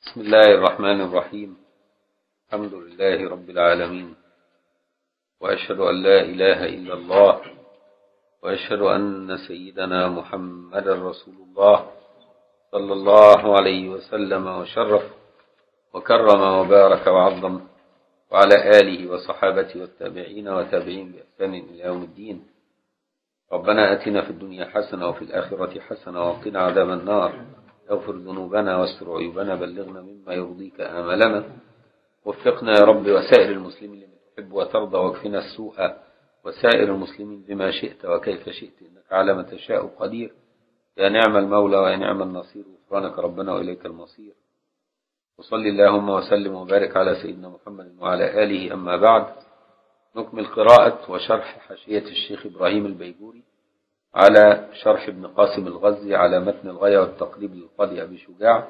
بسم الله الرحمن الرحيم الحمد لله رب العالمين وأشهد أن لا إله إلا الله وأشهد أن سيدنا محمد رسول الله صلى الله عليه وسلم وشرف وكرم وبارك وعظم وعلى آله وصحابته والتابعين وتابعين بإحسان إلى يوم الدين ربنا أتنا في الدنيا حسنة وفي الآخرة حسنة وقنا عذاب النار اغفر ذنوبنا واستر عيوبنا بلغنا مما يرضيك آملنا وفقنا يا رب وسائر المسلمين لما تحب وترضى واكفنا السوء وسائر المسلمين بما شئت وكيف شئت إنك على ما تشاء قدير يا نعم المولى ويا نعم النصير غفرانك ربنا وإليك المصير وصلي اللهم وسلم وبارك على سيدنا محمد وعلى آله أما بعد نكمل قراءة وشرح حاشية الشيخ إبراهيم البيجوري على شرح ابن قاسم الغزي على متن الغاية والتقريب للقاضي أبي شجاع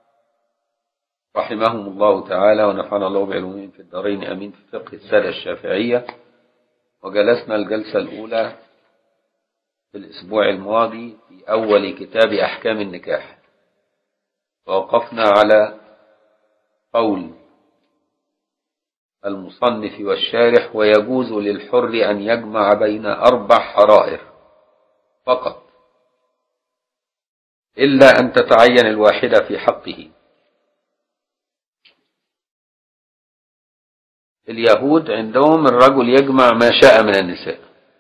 رحمهم الله تعالى ونفعنا الله بعلومهم في الدارين أمين في فقه السادة الشافعية وجلسنا الجلسة الأولى في الأسبوع الماضي في أول كتاب أحكام النكاح ووقفنا على قول المصنف والشارح ويجوز للحر أن يجمع بين أربع حرائر فقط إلا أن تتعين الواحدة في حقه اليهود عندهم الرجل يجمع ما شاء من النساء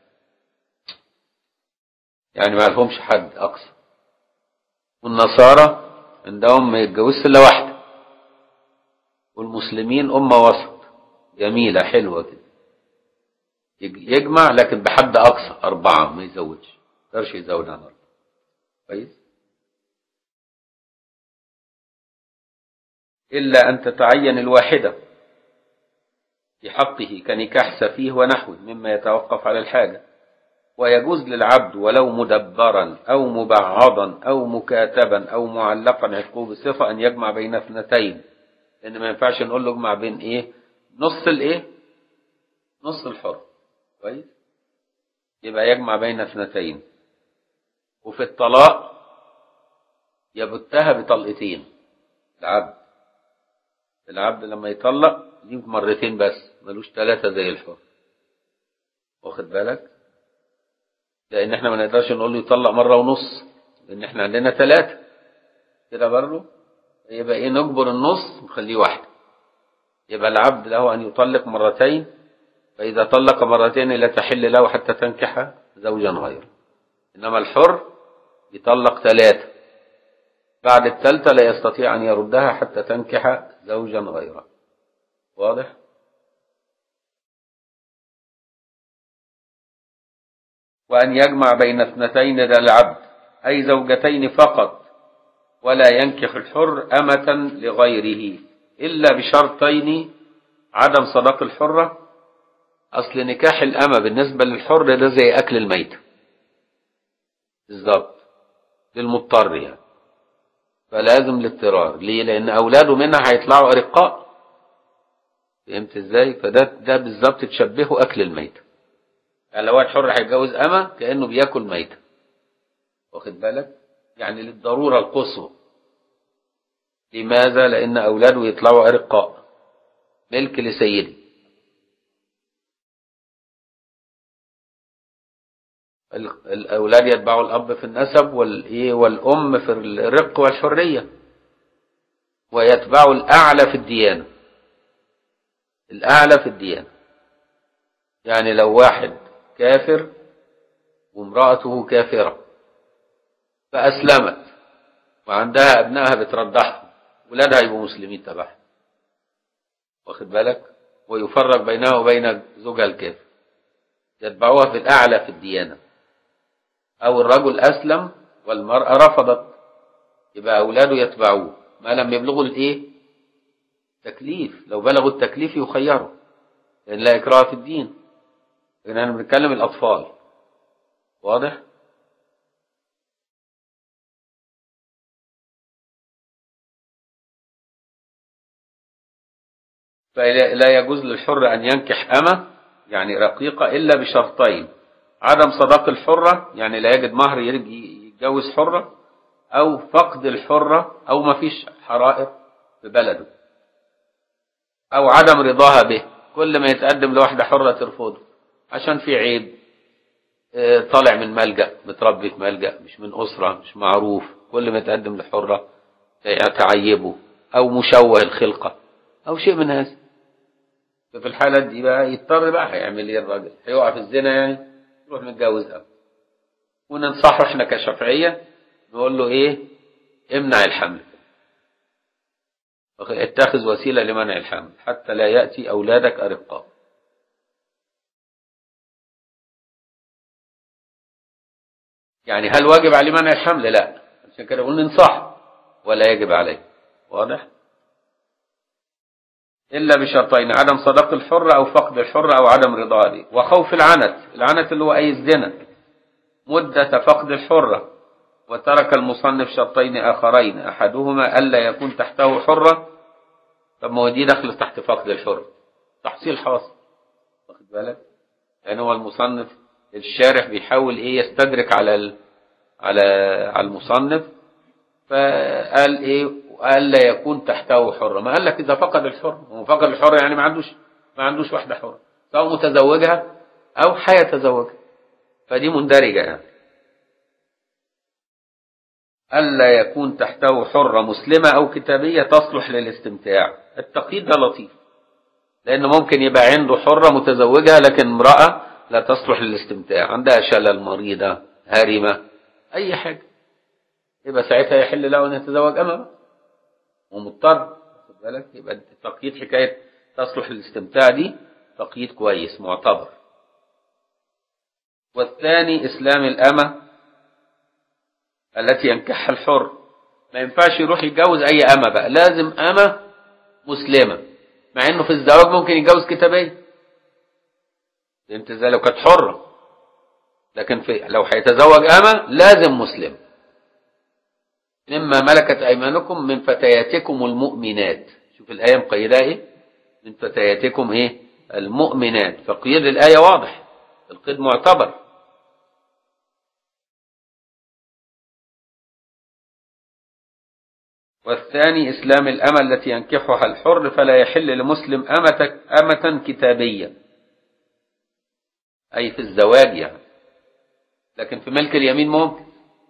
يعني ما لهمش حد أقصى والنصارى عندهم ما يتجوزش إلا واحدة والمسلمين أمة وسط جميلة حلوة كده يجمع لكن بحد أقصى أربعة ما يزودش يقدرش يزود عن أربعة كويس إلا أن تتعين الواحدة في حقه كنكاح سفيه ونحوه مما يتوقف على الحاجة ويجوز للعبد ولو مدبرا أو مبعضا أو مكاتبا أو معلقا عقوب صفة أن يجمع بين اثنتين لأن ما ينفعش نقول له اجمع بين إيه نص الإيه نص الحر كويس يبقى يجمع بين اثنتين وفي الطلاق يبتها بطلقتين العبد العبد لما يطلق ليه مرتين بس ملوش ثلاثة زي الحر واخد بالك لأن احنا ما نقدرش نقول له يطلق مرة ونص لأن احنا عندنا ثلاثة كده برضه يبقى ايه نجبر النص ونخليه واحدة يبقى العبد له أن يطلق مرتين فإذا طلق مرتين لا تحل له حتى تنكح زوجا غيره إنما الحر يطلق ثلاثة بعد الثالثة لا يستطيع أن يردها حتى تنكح زوجا غيره واضح؟ وأن يجمع بين اثنتين ذا العبد أي زوجتين فقط ولا ينكح الحر أمة لغيره إلا بشرطين عدم صداق الحرة أصل نكاح الأمة بالنسبة للحر ده زي أكل الميت بالظبط للمضطر يعني فلازم الاضطرار ليه لأن أولاده منها هيطلعوا أرقاء فهمت ازاي فده ده بالظبط تشبهه أكل الميت يعني لو واحد حر هيتجوز أمة كأنه بياكل ميتة واخد بالك يعني للضرورة القصوى لماذا لأن أولاده يطلعوا أرقاء ملك لسيدي الأولاد يتبعوا الأب في النسب والإيه والأم في الرق والحرية ويتبعوا الأعلى في الديانة الأعلى في الديانة يعني لو واحد كافر وامرأته كافرة فأسلمت وعندها أبنائها بترضعهم ولادها يبقوا مسلمين تبعها واخد بالك ويفرق بينها وبين زوجها الكافر يتبعوها في الأعلى في الديانة أو الرجل أسلم والمرأة رفضت يبقى أولاده يتبعوه ما لم يبلغوا الإيه تكليف لو بلغوا التكليف يخيروا لأن لا إكراه في الدين لأن أنا بنتكلم الأطفال واضح فلا يجوز للحر أن ينكح أمة يعني رقيقة إلا بشرطين عدم صداق الحرة يعني لا يجد مهر يتجوز حرة أو فقد الحرة أو ما فيش حرائر في بلده أو عدم رضاها به كل ما يتقدم لواحدة حرة ترفضه عشان في عيب اه طالع من ملجأ متربي في ملجأ مش من أسرة مش معروف كل ما يتقدم لحرة تعيبه أو مشوه الخلقة أو شيء من هذا ففي الحالة دي بقى يضطر بقى هيعمل ايه الراجل هيقع في الزنا يعني يروح متجوز أب وننصحه احنا كشافعية نقول له ايه امنع الحمل اتخذ وسيلة لمنع الحمل حتى لا يأتي أولادك أرقاء يعني هل واجب عليه منع الحمل لا عشان كده نقول ننصح ولا يجب عليه واضح إلا بشرطين عدم صداق الحرة أو فقد الحرة أو عدم رضاه وخوف العنت العنت اللي هو أي الزنا مدة فقد الحرة وترك المصنف شرطين آخرين أحدهما ألا يكون تحته حرة طب ما هو دي دخلت تحت فقد الحرة تحصيل حاصل واخد بالك يعني هو المصنف الشارح بيحاول ايه يستدرك على ال... على على المصنف فقال ايه ألا يكون تحته حرة ما قال لك إذا فقد الحرة هو فقد الحرة يعني ما عندوش ما عندوش واحدة حرة سواء متزوجها أو حيتزوجها فدي مندرجة يعني ألا يكون تحته حرة مسلمة أو كتابية تصلح للاستمتاع التقييد ده لطيف لأنه ممكن يبقى عنده حرة متزوجة لكن امرأة لا تصلح للاستمتاع عندها شلل مريضة هارمة أي حاجة يبقى ساعتها يحل له أن يتزوج أمامه ومضطر واخد بالك يبقى التقييد حكاية تصلح للاستمتاع دي تقييد كويس معتبر والثاني إسلام الأمة التي ينكحها الحر ما ينفعش يروح يتجوز أي أمة بقى لازم أمة مسلمة مع إنه في الزواج ممكن يتجوز كتابية فهمت ازاي لو كانت حرة لكن في لو هيتزوج أمة لازم مسلم مما ملكت أيمانكم من فتياتكم المؤمنات شوف الآية مقيدة إيه من فتياتكم إيه المؤمنات فقيد الآية واضح القيد معتبر والثاني إسلام الأمة التي ينكحها الحر فلا يحل لمسلم أمة, أمة كتابية أي في الزواج يعني لكن في ملك اليمين ممكن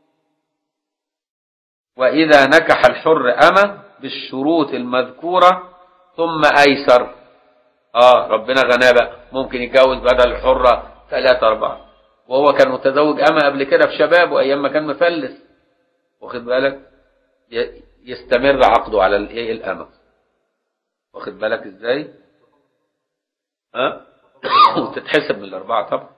وإذا نكح الحر أمة بالشروط المذكورة ثم أيسر آه ربنا غناه بقى ممكن يتجوز بدل الحرة ثلاثة أربعة وهو كان متزوج أمة قبل كده في شبابه أيام ما كان مفلس واخد بالك يستمر عقده على الايه الأمة واخد بالك ازاي ها وتتحسب من الأربعة طبعا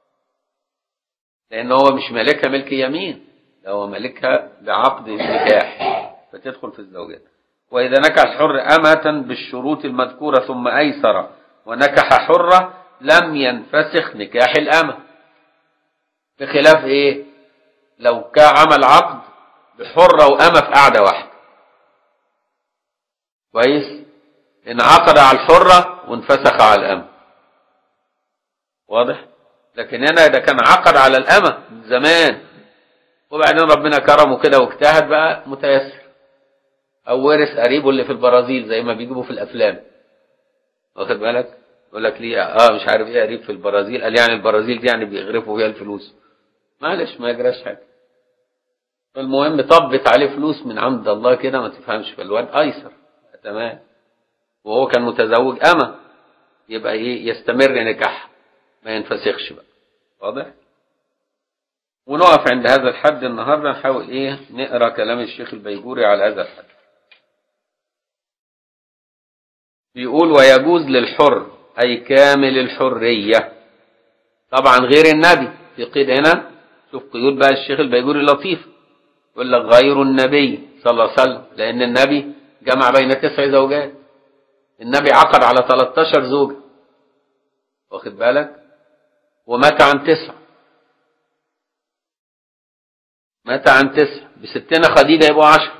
لأن هو مش مالكها ملك يمين ده هو مالكها بعقد نكاح فتدخل في الزوجات وإذا نكح الحر أمة بالشروط المذكورة ثم أيسر ونكح حرة لم ينفسخ نكاح الأمة بخلاف إيه لو كان عمل عقد بحرة وأمة في قعدة واحدة كويس انعقد على الحرة وانفسخ على الأمة واضح لكن هنا ده كان عقد على الأمة من زمان وبعدين ربنا كرمه كده واجتهد بقى متيسر او ورث قريبه اللي في البرازيل زي ما بيجيبوا في الافلام واخد بالك يقول لك ليه اه مش عارف ايه قريب في البرازيل قال يعني البرازيل دي يعني بيغرفوا فيها الفلوس معلش ما يجراش حاجه فالمهم طبت عليه فلوس من عند الله كده ما تفهمش فالواد ايسر تمام وهو كان متزوج اما يبقى ايه يستمر نكاح ما ينفسخش بقى واضح ونقف عند هذا الحد النهارده نحاول ايه نقرا كلام الشيخ البيجوري على هذا الحد بيقول ويجوز للحر أي كامل الحرية طبعا غير النبي في قيد هنا شوف قيود بقى الشيخ البيجوري لطيف يقول لك غير النبي صلى الله عليه وسلم لأن النبي جمع بين تسع زوجات النبي عقد على 13 زوجة واخد بالك ومات عن تسع مات عن تسع بستنا خديجة يبقوا عشر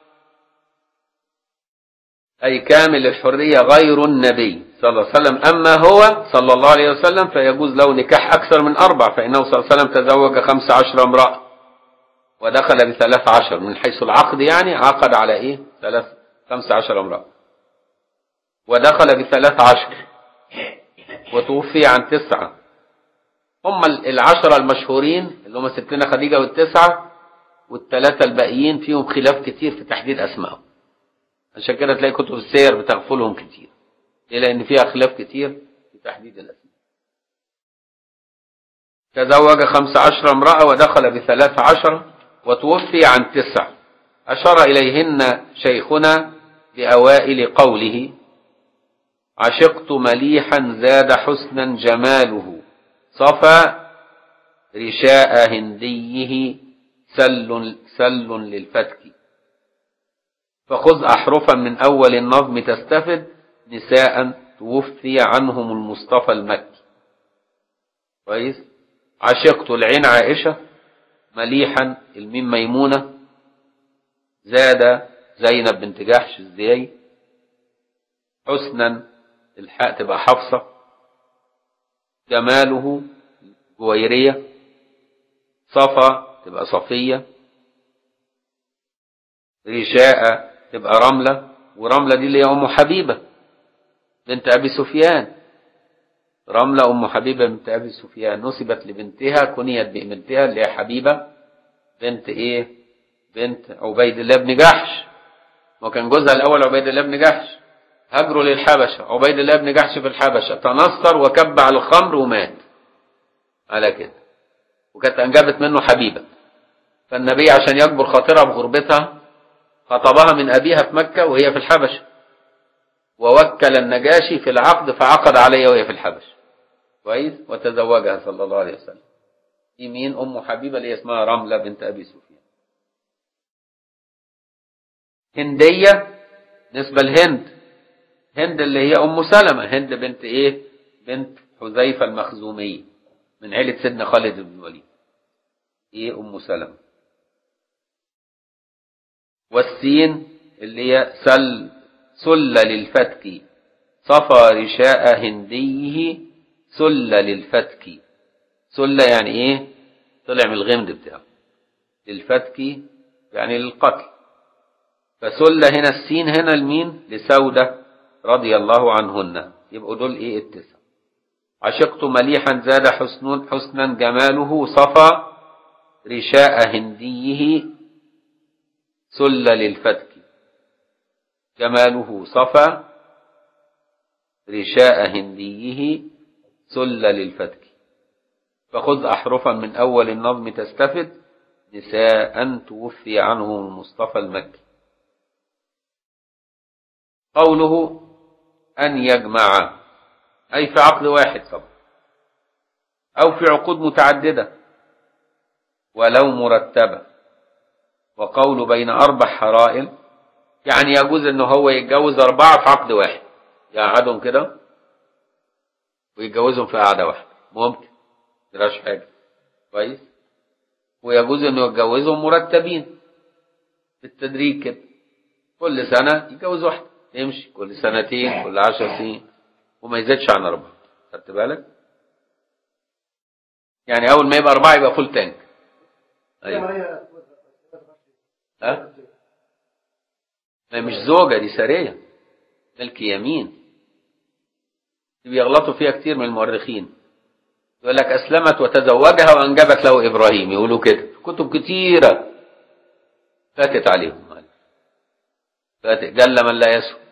أي كامل الحرية غير النبي صلى الله عليه وسلم أما هو صلى الله عليه وسلم فيجوز له نكاح أكثر من أربع فإنه صلى الله عليه وسلم تزوج خمس عشر امرأة ودخل بثلاث عشر من حيث العقد يعني عقد على إيه ثلاث خمس عشر امرأة ودخل بثلاث عشر وتوفي عن تسعة هم العشرة المشهورين اللي هم ستنا خديجة والتسعة والثلاثة الباقيين فيهم خلاف كتير في تحديد أسمائهم عشان كده تلاقي كتب السير بتغفلهم كتير ليه لأن فيها خلاف كتير في تحديد الأسماء تزوج خمس عشر امرأة ودخل بثلاث عشر وتوفي عن تسع أشار إليهن شيخنا بأوائل قوله عشقت مليحا زاد حسنا جماله صفى رشاء هنديه سل سل للفتك فخذ أحرفا من أول النظم تستفد نساء توفي عنهم المصطفى المكي كويس عشقت العين عائشة مليحا الميم ميمونة زاد زينب بنت جحش الزيي حسنا الحاء تبقى حفصة جماله جويرية صفا تبقى صفية رشاء تبقى رملة ورملة دي اللي هي أم حبيبة بنت أبي سفيان رملة أم حبيبة بنت أبي سفيان نسبت لبنتها كنيت ببنتها اللي هي حبيبة بنت إيه بنت عبيد الله بن جحش وكان جوزها الأول عبيد الله بن جحش هجروا للحبشة عبيد الله بن جحش في الحبشة تنصر وكب على الخمر ومات على كده وكانت أنجبت منه حبيبة فالنبي عشان يكبر خاطرها بغربتها خطبها من أبيها في مكة وهي في الحبشة ووكل النجاشي في العقد فعقد عليها وهي في الحبشة كويس وتزوجها صلى الله عليه وسلم في مين أم حبيبة اللي اسمها رملة بنت أبي سفيان هندية نسبة لهند هند اللي هي أم سلمة هند بنت إيه بنت حذيفة المخزومية من عيلة سيدنا خالد بن الوليد إيه أم سلمة والسين اللي هي سل سل للفتك صفى رشاء هنديه سل للفتك سل يعني ايه طلع من الغمد بتاعه للفتك يعني للقتل فسل هنا السين هنا المين لسودة رضي الله عنهن يبقوا دول ايه التسع عشقت مليحا زاد حسن حسنا جماله صفى رشاء هنديه سل للفتك جماله صفى رشاء هنديه سل للفتك فخذ أحرفا من أول النظم تستفد نساء توفي عنه المصطفى المكي قوله أن يجمع أي في عقد واحد طبعا أو في عقود متعددة ولو مرتبة وقول بين أربع حرائل يعني يجوز إنه هو يتجوز أربعة في عقد واحد يقعدهم كده ويتجوزهم في قعدة واحدة ممكن مفيهاش حاجة كويس ويجوز إنه يتجوزهم مرتبين بالتدريج كده كل سنة يتجوز واحدة يمشي كل سنتين كل عشر سنين وما يزيدش عن أربعة خدت بالك؟ يعني أول ما يبقى أربعة يبقى فول تانك أيوه ها؟ ما مش زوجة دي سرية ملك يمين بيغلطوا فيها كتير من المؤرخين يقول لك أسلمت وتزوجها وأنجبت له إبراهيم يقولوا كده كتب كتيرة فاتت عليهم فاتت جل من لا يسهو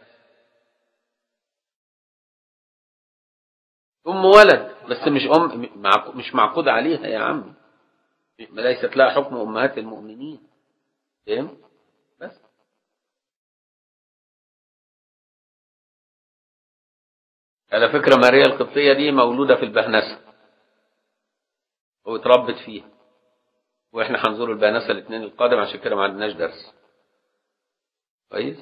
أم ولد بس مش أم مش معقود عليها يا عم ليست لها حكم أمهات المؤمنين فهم بس على فكرة ماريا القبطية دي مولودة في البهنسة واتربت فيها واحنا هنزور البهنسة الاثنين القادم عشان كده ما عندناش درس كويس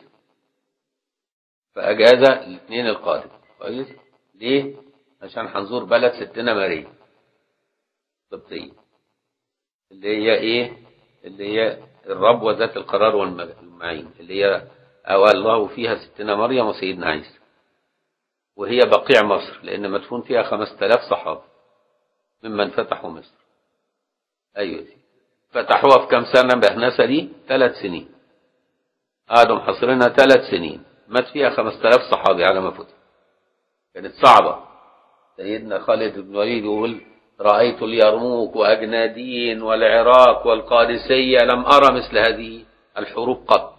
فأجازة الاثنين القادم كويس ليه عشان هنزور بلد ستنا ماريا قبطية اللي هي ايه اللي هي الربوة ذات القرار والمعين اللي هي أوى الله فيها ستنا مريم وسيدنا عيسى وهي بقيع مصر لأن مدفون فيها خمسة آلاف صحابة ممن فتحوا مصر أيوة دي فتحوها في كم سنة بهنسة دي ثلاث سنين قعدوا محاصرينها ثلاث سنين مات فيها 5000 صحابي على ما فتح كانت صعبة سيدنا خالد بن الوليد يقول رأيت اليرموك وأجنادين والعراق والقادسية لم أرى مثل هذه الحروب قط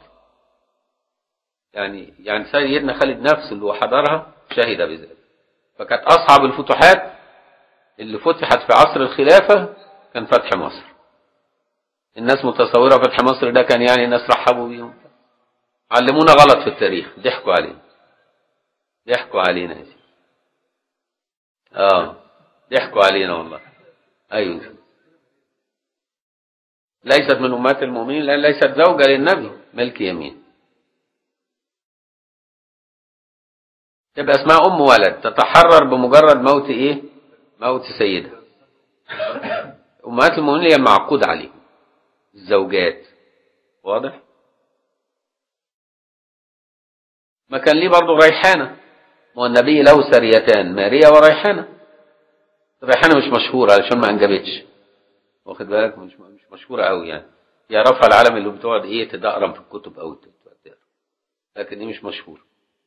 يعني يعني سيدنا خالد نفسه اللي هو حضرها شهد بذلك فكانت أصعب الفتوحات اللي فتحت في عصر الخلافة كان فتح مصر الناس متصورة فتح مصر ده كان يعني الناس رحبوا بيهم علمونا غلط في التاريخ ضحكوا علينا ضحكوا علينا يا سيدي اه ضحكوا علينا والله ايوه ليست من امهات المؤمنين لان ليست زوجة للنبي ملك يمين تبقى اسمها ام ولد تتحرر بمجرد موت ايه موت سيدها امهات المؤمنين هي معقود عليهم الزوجات واضح ما كان ليه برضه ريحانة ما هو النبي له سريتان ماريا وريحانة ريحانة مش مشهورة علشان ما انجبتش واخد بالك مش مش مشهورة قوي يعني يعرفها العالم اللي بتقعد ايه تدقرم في الكتب او تقرا لكن دي مش مشهورة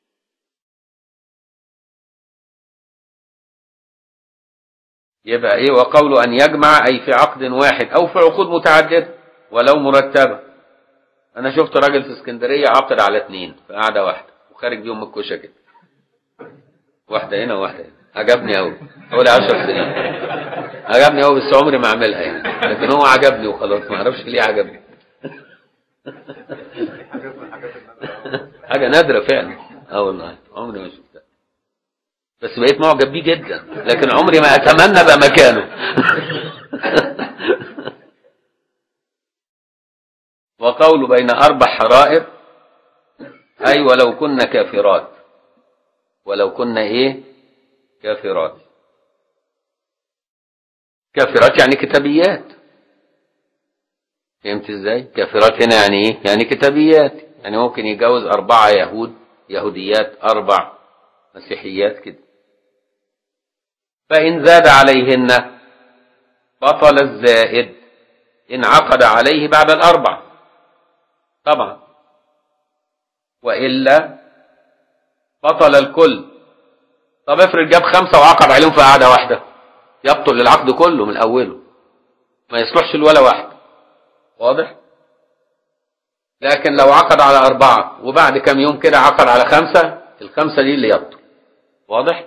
يبقى ايه وقوله ان يجمع اي في عقد واحد او في عقود متعددة ولو مرتبة انا شفت راجل في اسكندرية عقد على اتنين في قعدة واحدة وخارج بيهم من الكوشة كده واحدة هنا وواحدة هنا عجبني قوي حوالي 10 سنين عجبني قوي بس عمري ما اعملها يعني لكن هو عجبني وخلاص ما اعرفش ليه عجبني حاجة نادرة فعلا اه والله عمري ما شفتها بس بقيت معجب بيه جدا لكن عمري ما اتمنى ابقى مكانه وقول بين اربع حرائر اي ولو كنا كافرات ولو كنا ايه كافرات كافرات يعني كتابيات فهمت ازاي كافرات هنا يعني ايه يعني كتابيات يعني ممكن يجوز اربعة يهود يهوديات اربع مسيحيات كده فان زاد عليهن بطل الزائد ان عقد عليه بعد الاربع طبعا والا بطل الكل طب افرض جاب خمسة وعقد عليهم في قعدة واحدة يبطل العقد كله من أوله ما يصلحش الولا واحد واضح لكن لو عقد على أربعة وبعد كم يوم كده عقد على خمسة الخمسة دي اللي يبطل واضح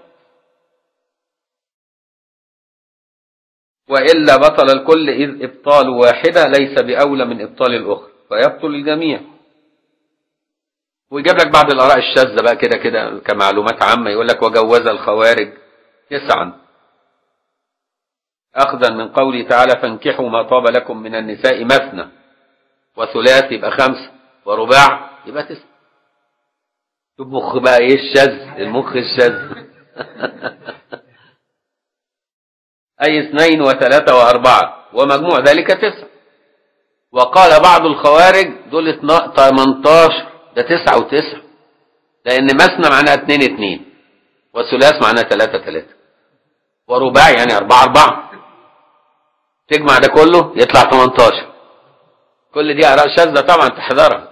وإلا بطل الكل إذ إبطال واحدة ليس بأولى من إبطال الأخرى فيبطل الجميع ويجيب لك بعض الآراء الشاذة بقى كده كده كمعلومات عامة يقول لك وجوز الخوارج تسعا أخذا من قوله تعالى فانكحوا ما طاب لكم من النساء مثنى وثلاث يبقى خمسة ورباع يبقى تسعة شوف مخ بقى ايه الشاذ المخ الشاذ أي اثنين وثلاثة وأربعة ومجموع ذلك تسعة وقال بعض الخوارج دول 18 ده تسعة وتسعة لأن مثنى معناها اتنين اتنين وثلاث معناها تلاتة تلاتة ورباع يعني أربعة أربعة تجمع ده كله يطلع 18 كل دي آراء شاذة طبعا تحذرها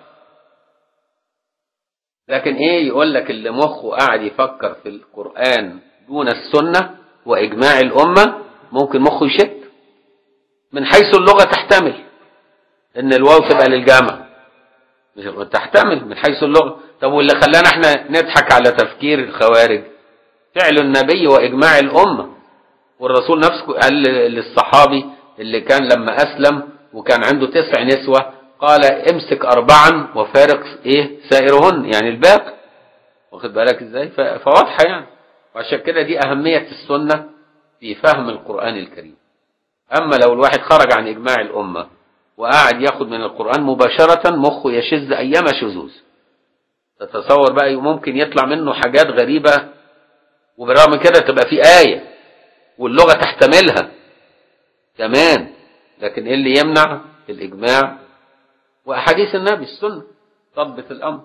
لكن ايه يقول لك اللي مخه قاعد يفكر في القرآن دون السنة وإجماع الأمة ممكن مخه يشت من حيث اللغة تحتمل إن الواو تبقى للجمع تحتمل من حيث اللغة طب واللي خلانا احنا نضحك على تفكير الخوارج فعل النبي وإجماع الأمة والرسول نفسه قال للصحابي اللي كان لما أسلم وكان عنده تسع نسوة قال امسك أربعا وفارق إيه سائرهن يعني الباقي واخد بالك إزاي فواضحة يعني وعشان كده دي أهمية السنة في فهم القرآن الكريم أما لو الواحد خرج عن إجماع الأمة وقاعد ياخد من القرآن مباشرة مخه يشذ أيام شذوذ تتصور بقى ممكن يطلع منه حاجات غريبة وبرغم كده تبقى في آية واللغة تحتملها كمان لكن ايه اللي يمنع الإجماع وأحاديث النبي السنة ضبط الأمر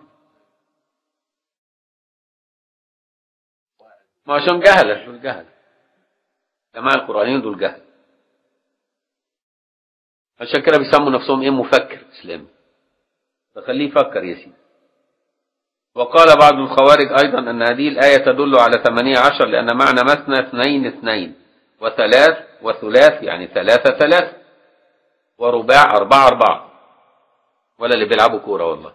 ما عشان جهلة دول جهلة جماعة القرآنيين دول جهل عشان كده بيسموا نفسهم ايه مفكر اسلامي فخليه يفكر يا سيدي وقال بعض الخوارج أيضا أن هذه الآية تدل على ثمانية عشر لأن معنى مثنى اثنين اثنين وثلاث وثلاث يعني ثلاثة ثلاث ورباع أربعة أربعة ولا اللي بيلعبوا كورة والله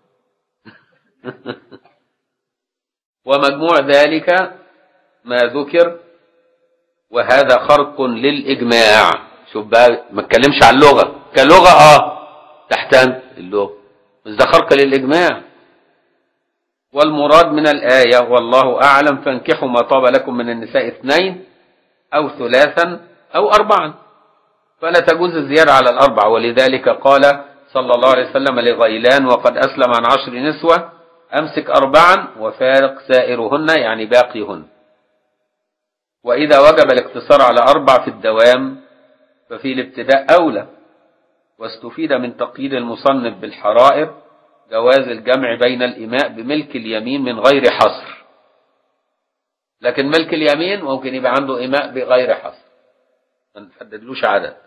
ومجموع ذلك ما ذكر وهذا خرق للإجماع شوف بقى ما اتكلمش عن اللغة كلغة اه تحتم اللغة بس ده خرق للإجماع والمراد من الآية والله أعلم فانكحوا ما طاب لكم من النساء اثنين أو ثلاثا أو أربعا فلا تجوز الزيادة على الأربع ولذلك قال صلى الله عليه وسلم لغيلان وقد أسلم عن عشر نسوة أمسك أربعا وفارق سائرهن يعني باقيهن وإذا وجب الاقتصار على أربع في الدوام ففي الابتداء أولى واستفيد من تقييد المصنف بالحرائر جواز الجمع بين الإماء بملك اليمين من غير حصر لكن ملك اليمين ممكن يبقى عنده إماء بغير حصر ما نحددلوش عدد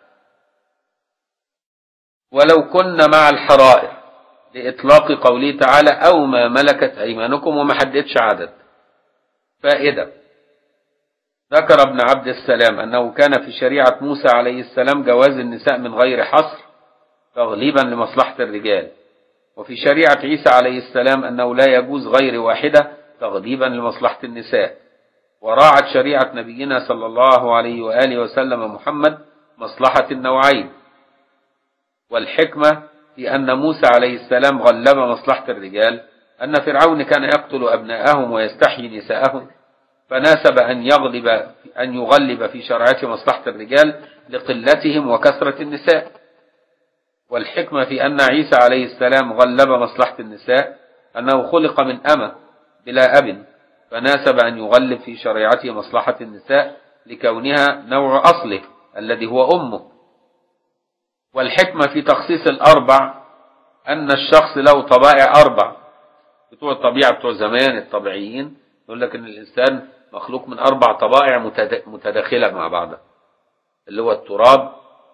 ولو كنا مع الحرائر لإطلاق قوله تعالى أو ما ملكت أيمانكم وما حددش عدد فائدة ذكر ابن عبد السلام أنه كان في شريعة موسى عليه السلام جواز النساء من غير حصر تغليبا لمصلحة الرجال وفي شريعة عيسى عليه السلام أنه لا يجوز غير واحدة تغليبا لمصلحة النساء وراعت شريعة نبينا صلى الله عليه وآله وسلم محمد مصلحة النوعين والحكمة في أن موسى عليه السلام غلب مصلحة الرجال أن فرعون كان يقتل أبناءهم ويستحيي نساءهم فناسب أن يغلب أن يغلب في شرعته مصلحة الرجال لقلتهم وكثرة النساء والحكمة في أن عيسى عليه السلام غلب مصلحة النساء أنه خلق من أمة بلا أب فناسب أن يغلب في شريعته مصلحة النساء لكونها نوع أصله الذي هو أمه والحكمة في تخصيص الأربع أن الشخص له طبائع أربع بتوع الطبيعة بتوع زمان الطبيعيين يقول لك أن الإنسان مخلوق من أربع طبائع متداخلة مع بعضها اللي هو التراب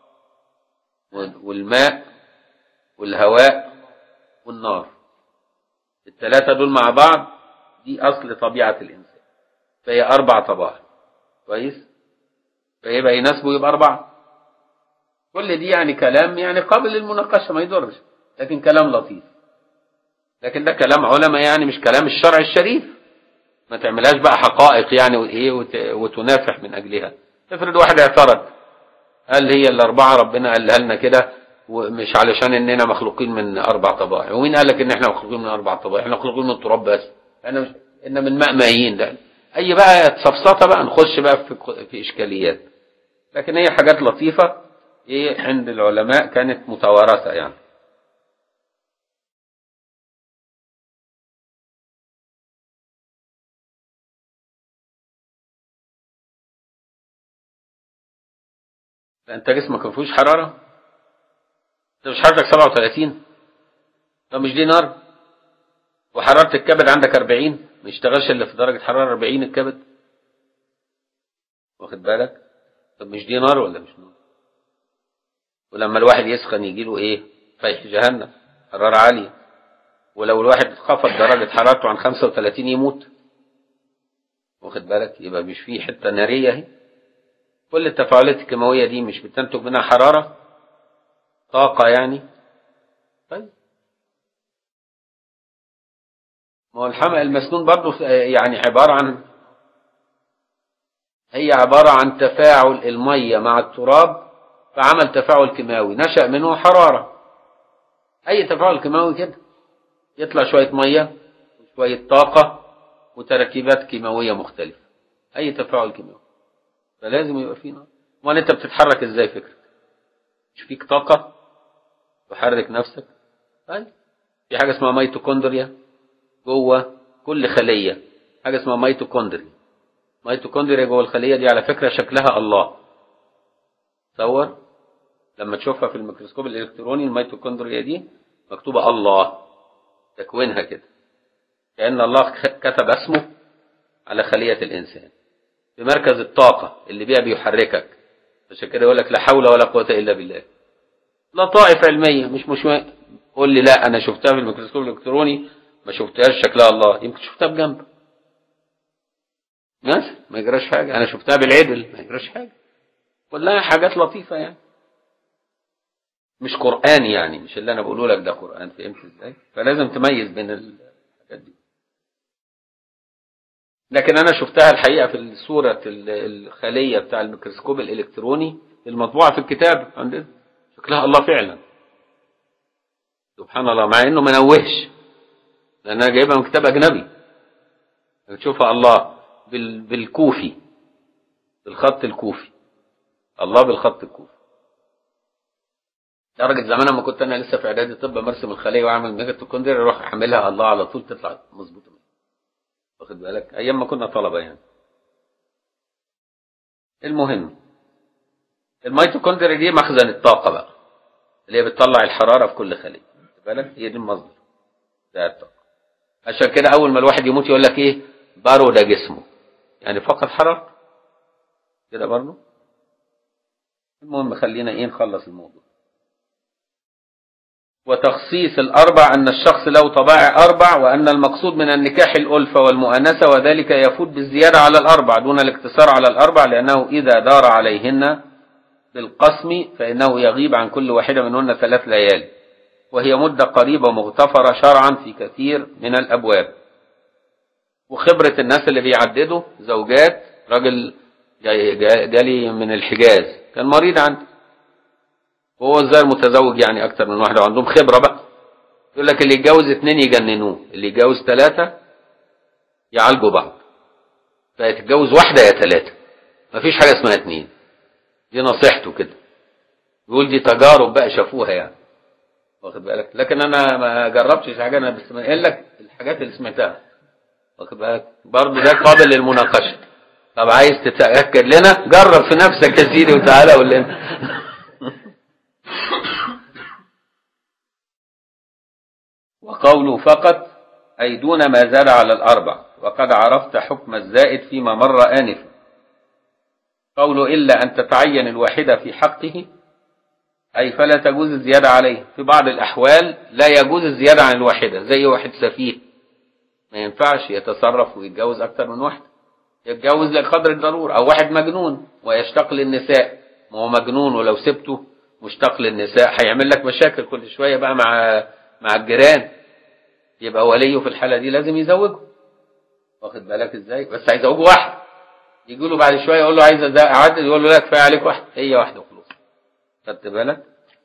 والماء والهواء والنار الثلاثة دول مع بعض دي أصل طبيعة الإنسان فهي أربع طبائع كويس فيبقى يناسبه يبقى أربعة كل دي يعني كلام يعني قابل للمناقشة ما يضرش لكن كلام لطيف لكن ده كلام علماء يعني مش كلام الشرع الشريف ما تعملهاش بقى حقائق يعني وايه وتنافح من اجلها افرض واحد اعترض قال هي الاربعه ربنا قالها لنا كده ومش علشان اننا مخلوقين من اربع طبائع ومين قال لك ان احنا مخلوقين من اربع طبائع احنا مخلوقين من التراب بس احنا مش ان من ماء مائيين ده اي بقى سفسطه بقى نخش بقى في في اشكاليات لكن هي حاجات لطيفه ايه عند العلماء كانت متوارثه يعني انت جسمك ما فيهوش حراره انت مش حرارتك 37 طب مش دي نار وحراره الكبد عندك 40 ما يشتغلش الا في درجه حراره 40 الكبد واخد بالك طب مش دي نار ولا مش نار ولما الواحد يسخن يجي له ايه فيح جهنم حراره عاليه ولو الواحد خفض درجه حرارته عن 35 يموت واخد بالك يبقى مش فيه حته ناريه اهي كل التفاعلات الكيماوية دي مش بتنتج منها حرارة طاقة يعني طيب ما هو الحمأ المسنون برضه يعني عبارة عن هي عبارة عن تفاعل المية مع التراب فعمل تفاعل كيماوي نشأ منه حرارة أي تفاعل كيماوي كده يطلع شوية مية وشوية طاقة وتركيبات كيماوية مختلفة أي تفاعل كيماوي فلازم يبقى فيه نار امال انت بتتحرك ازاي فكرك مش فيك طاقة تحرك نفسك طيب في حاجة اسمها ميتوكوندريا جوه كل خلية حاجة اسمها ميتوكوندريا ميتوكوندريا جوه الخلية دي على فكرة شكلها الله تصور لما تشوفها في الميكروسكوب الالكتروني الميتوكوندريا دي مكتوبة الله تكوينها كده كأن الله كتب اسمه على خلية الإنسان في مركز الطاقة اللي بيها بيحركك عشان كده يقول لك لا حول ولا قوة إلا بالله لطائف علمية مش مش قول لي لا أنا شفتها في الميكروسكوب الإلكتروني ما شفتهاش شكلها الله يمكن شفتها بجنب مثلا ما يجراش حاجة أنا شفتها بالعدل ما يجراش حاجة كلها حاجات لطيفة يعني مش قرآن يعني مش اللي أنا بقوله لك ده قرآن فهمت إزاي فلازم تميز بين الحاجات دي لكن أنا شفتها الحقيقة في الصورة الخلية بتاع الميكروسكوب الإلكتروني المطبوعة في الكتاب عندنا شكلها الله فعلا سبحان الله مع إنه ما نوهش لأن أنا جايبها من كتاب أجنبي بتشوفها الله بال... بالكوفي بالخط الكوفي الله بالخط الكوفي درجة زمان لما كنت أنا لسه في إعدادي طب مرسم الخلية وأعمل ميجاتوكوندريا أروح أحملها الله على طول تطلع مظبوطة واخد بالك أيام ما كنا طلبة يعني المهم الميتوكوندريا دي مخزن الطاقة بقى اللي هي بتطلع الحرارة في كل خلية واخد بالك هي دي المصدر بتاع الطاقة عشان كده أول ما الواحد يموت يقول لك إيه بارو ده جسمه يعني فقط حرارته كده برضه المهم خلينا ايه نخلص الموضوع وتخصيص الأربع أن الشخص له طبائع أربع وأن المقصود من النكاح الألفة والمؤانسة وذلك يفوت بالزيادة على الأربع دون الاقتصار على الأربع لأنه إذا دار عليهن بالقسم فإنه يغيب عن كل واحدة منهن ثلاث ليالي وهي مدة قريبة مغتفرة شرعا في كثير من الأبواب وخبرة الناس اللي بيعددوا زوجات راجل جالي من الحجاز كان مريض عندي وهو ازاي متزوج يعني اكتر من واحده وعندهم خبره بقى يقول لك اللي يتجوز اتنين يجننوه اللي يتجوز ثلاثه يعالجوا بعض فيتجوز واحده يا ثلاثه مفيش حاجه اسمها اتنين دي نصيحته كده يقول دي تجارب بقى شافوها يعني واخد بالك لكن انا ما جربتش حاجه انا بس قايل لك الحاجات اللي سمعتها واخد بالك برضه ده قابل للمناقشه طب عايز تتاكد لنا جرب في نفسك يا سيدي وتعالى قول لنا وقوله فقط أي دون ما زاد على الأربع وقد عرفت حكم الزائد فيما مر آنفا قوله إلا أن تتعين الواحدة في حقه أي فلا تجوز الزيادة عليه في بعض الأحوال لا يجوز الزيادة عن الواحدة زي واحد سفيه ما ينفعش يتصرف ويتجوز أكتر من واحدة يتجوز لقدر الضرورة أو واحد مجنون ويشتاق للنساء ما هو مجنون ولو سبته مشتاق للنساء هيعمل لك مشاكل كل شوية بقى مع مع الجيران يبقى وليه في الحالة دي لازم يزوجه واخد بالك ازاي بس هيزوجه واحد يجي له بعد شوية يقول له عايز اعدل يقول له لا كفاية عليك واحد هي واحدة وخلاص خدت بالك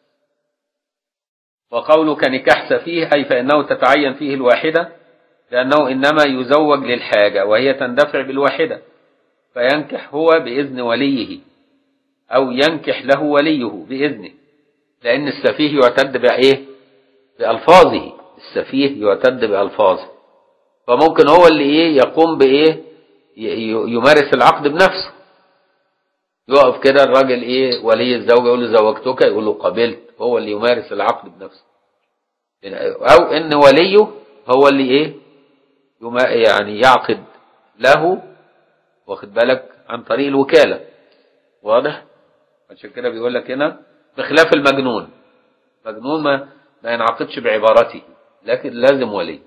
وقوله كنكاح سفيه أي فإنه تتعين فيه الواحدة لأنه إنما يزوج للحاجة وهي تندفع بالواحدة فينكح هو بإذن وليه أو ينكح له وليه بإذنه لأن السفيه يعتد بإيه بألفاظه السفيه يعتد بألفاظه فممكن هو اللي إيه يقوم بإيه يمارس العقد بنفسه يقف كده الراجل إيه ولي الزوجة يقول له زوجتك يقول له قبلت هو اللي يمارس العقد بنفسه أو إن وليه هو اللي إيه يعني يعقد له واخد بالك عن طريق الوكالة واضح عشان كده بيقول لك هنا بخلاف المجنون مجنون ما ما ينعقدش بعبارته لكن لازم ولي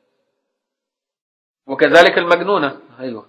وكذلك المجنونة أيوة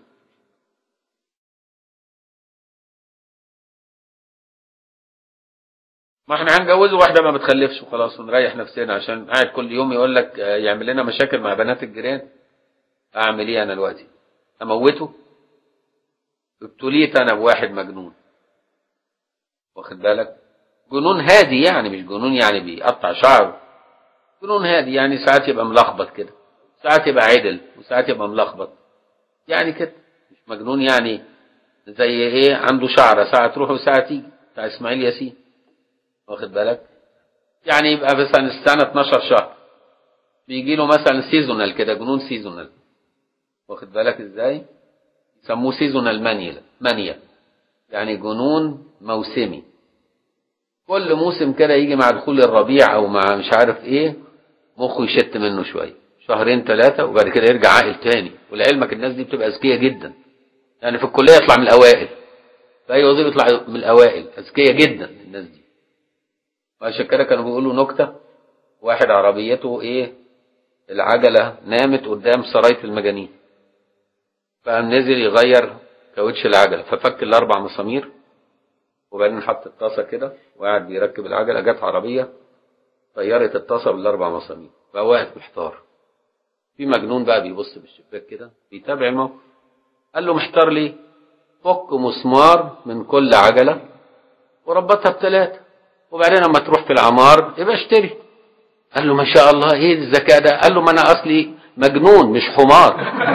ما احنا هنجوزه واحدة ما بتخلفش وخلاص ونريح نفسنا عشان قاعد كل يوم يقول لك يعمل لنا مشاكل مع بنات الجيران اعمل ايه انا دلوقتي اموته ابتليت انا بواحد مجنون واخد بالك جنون هادي يعني مش جنون يعني بيقطع شعره جنون هادي يعني ساعات يبقى ملخبط كده ساعات يبقى عدل وساعات يبقى ملخبط يعني كده مش مجنون يعني زي ايه عنده شعره ساعه تروح وساعه تيجي بتاع اسماعيل ياسين واخد بالك يعني يبقى مثلا السنه 12 شهر بيجي له مثلا سيزونال كده جنون سيزونال واخد بالك ازاي يسموه سيزونال مانيا مانيا يعني جنون موسمي كل موسم كده يجي مع دخول الربيع او مع مش عارف ايه مخه يشت منه شويه شهرين ثلاثه وبعد كده يرجع عاقل تاني ولعلمك الناس دي بتبقى اذكياء جدا يعني في الكليه يطلع من الاوائل في اي وظيفه يطلع من الاوائل اذكياء جدا الناس دي وعشان كده كانوا بيقولوا نكته واحد عربيته ايه العجلة نامت قدام سراية المجانين فقام نزل يغير كاوتش العجلة ففك الأربع مسامير وبعدين حط الطاسة كده وقعد بيركب العجلة جت عربية طيرت الطاسة بالأربع مسامير بقى واقف محتار في مجنون بقى بيبص بالشباك كده بيتابع الموقف قال له محتار ليه؟ فك مسمار من كل عجلة وربطها بثلاثة وبعدين لما تروح في العمار يبقى اشتري قال له ما شاء الله ايه الذكاء ده قال له ما انا اصلي مجنون مش حمار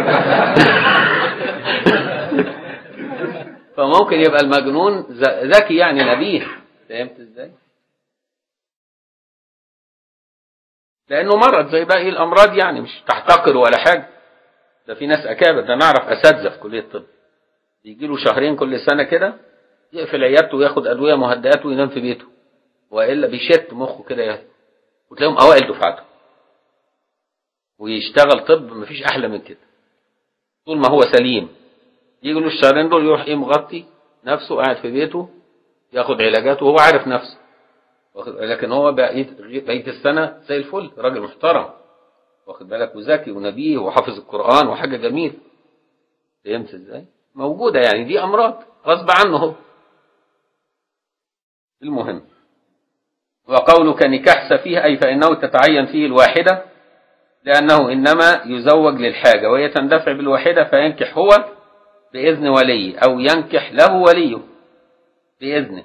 فممكن يبقى المجنون ذكي يعني نبيه فهمت ازاي لانه مرض زي باقي الامراض يعني مش تحتقر ولا حاجه ده في ناس اكابر ده نعرف اساتذه في كليه الطب يجي له شهرين كل سنه كده يقفل عيادته وياخد ادويه مهدئات وينام في بيته والا بيشت مخه كده يعني وتلاقيهم اوائل دفعته ويشتغل طب مفيش احلى من كده طول ما هو سليم يجي له الشهرين دول يروح ايه مغطي نفسه قاعد في بيته ياخد علاجاته وهو عارف نفسه لكن هو بقية السنة زي الفل راجل محترم واخد بالك وذكي ونبيه وحافظ القرآن وحاجة جميل فهمت ازاي؟ موجودة يعني دي أمراض غصب عنه هو المهم وقولك نكاح سفيه أي فإنه تتعين فيه الواحدة لأنه إنما يزوج للحاجة وهي تندفع بالواحدة فينكح هو بإذن ولي أو ينكح له وليه بإذنه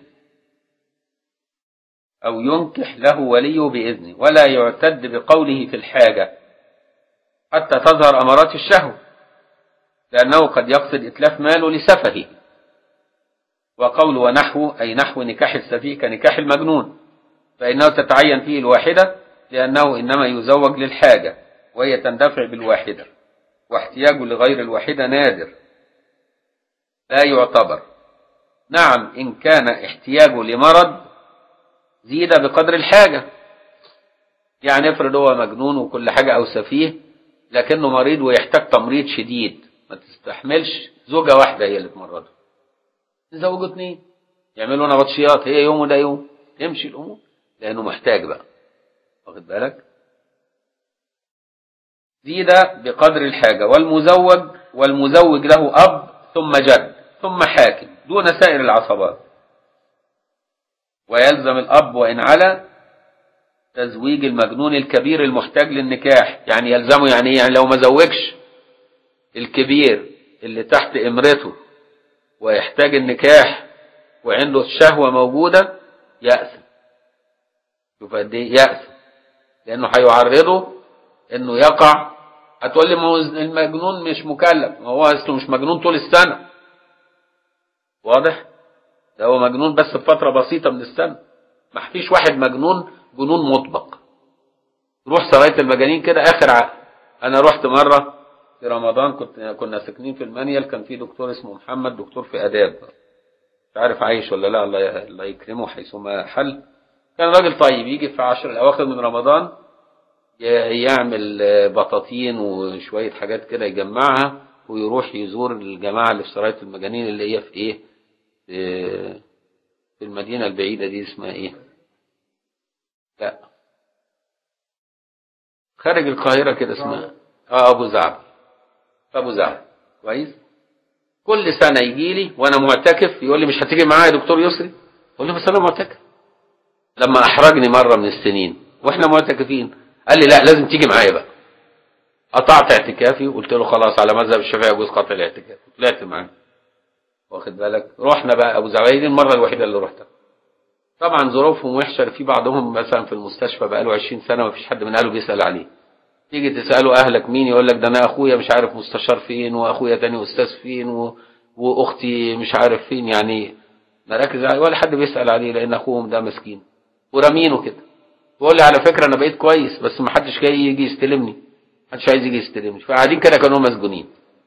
أو ينكح له وليه بإذنه ولا يعتد بقوله في الحاجة حتى تظهر أمارات الشهوة لأنه قد يقصد إتلاف ماله لسفهه وقول ونحو أي نحو نكاح السفيه كنكاح المجنون فإنه تتعين فيه الواحدة لأنه إنما يزوج للحاجة وهي تندفع بالواحدة واحتياجه لغير الواحدة نادر لا يعتبر نعم إن كان احتياجه لمرض زيد بقدر الحاجة يعني افرض هو مجنون وكل حاجة أو سفيه لكنه مريض ويحتاج تمريض شديد ما تستحملش زوجة واحدة هي اللي تمرضه يزوجوا اتنين يعملوا نبطشيات هي يوم وده يوم تمشي الأمور لأنه محتاج بقى واخد بالك زيد بقدر الحاجة والمزوج والمزوج له أب ثم جد ثم حاكم دون سائر العصبات ويلزم الأب وإن على تزويج المجنون الكبير المحتاج للنكاح يعني يلزمه يعني يعني لو ما زوجش الكبير اللي تحت إمرته ويحتاج النكاح وعنده الشهوة موجودة يأسم شوف قد ايه يأسم لأنه هيعرضه إنه يقع هتقول لي ما هو المجنون مش مكلف ما هو أصله مش مجنون طول السنة واضح؟ ده هو مجنون بس بفترة بسيطة من السنة ما فيش واحد مجنون جنون مطبق روح سراية المجانين كده آخر عقل أنا رحت مرة في رمضان كنت كنا ساكنين في المانيال كان في دكتور اسمه محمد دكتور في آداب مش عارف عايش ولا لا الله الله يكرمه حيثما حل كان راجل طيب يجي في عشر الأواخر من رمضان يعمل بطاطين وشوية حاجات كده يجمعها ويروح يزور الجماعة اللي في سراية المجانين اللي هي في إيه في المدينة البعيدة دي اسمها إيه لا خارج القاهرة كده اسمها اه أبو زعب أبو زعب كويس كل سنة يجي لي وأنا معتكف يقول لي مش هتيجي معايا يا دكتور يسري أقول له بس أنا معتكف لما أحرجني مرة من السنين وإحنا معتكفين قال لي لا لازم تيجي معايا بقى قطعت اعتكافي وقلت له خلاص على مذهب الشافعي يجوز قطع الاعتكاف طلعت معاه واخد بالك رحنا بقى ابو زعباية المره الوحيده اللي رحتها طبعا ظروفهم وحشه في بعضهم مثلا في المستشفى بقاله 20 سنه ما فيش حد من اهله بيسال عليه تيجي تساله اهلك مين يقول لك ده انا اخويا مش عارف مستشار فين واخويا تاني استاذ فين و... واختي مش عارف فين يعني مراكز عليه ولا حد بيسال عليه لان اخوهم ده مسكين ورامينه كده بيقول لي على فكره انا بقيت كويس بس ما حدش جاي يجي يستلمني محدش عايز يجي يستلمني فقاعدين كده كانوا مسجونين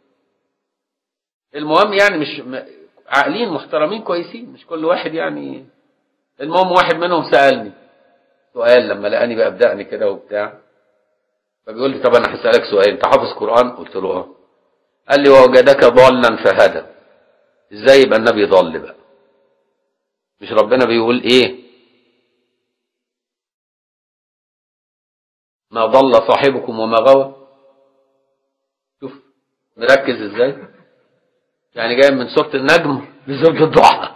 المهم يعني مش عاقلين محترمين كويسين مش كل واحد يعني المهم واحد منهم سألني سؤال لما لقاني بقى بدقني كده وبتاع فبيقول لي طب انا هسألك سؤال انت حافظ قرآن قلت له اه قال لي ووجدك ضالا فهدى ازاي يبقى النبي ضل بقى مش ربنا بيقول ايه ما ضل صاحبكم وما غوى شوف مركز ازاي يعني جاي من سورة النجم لسورة الضحى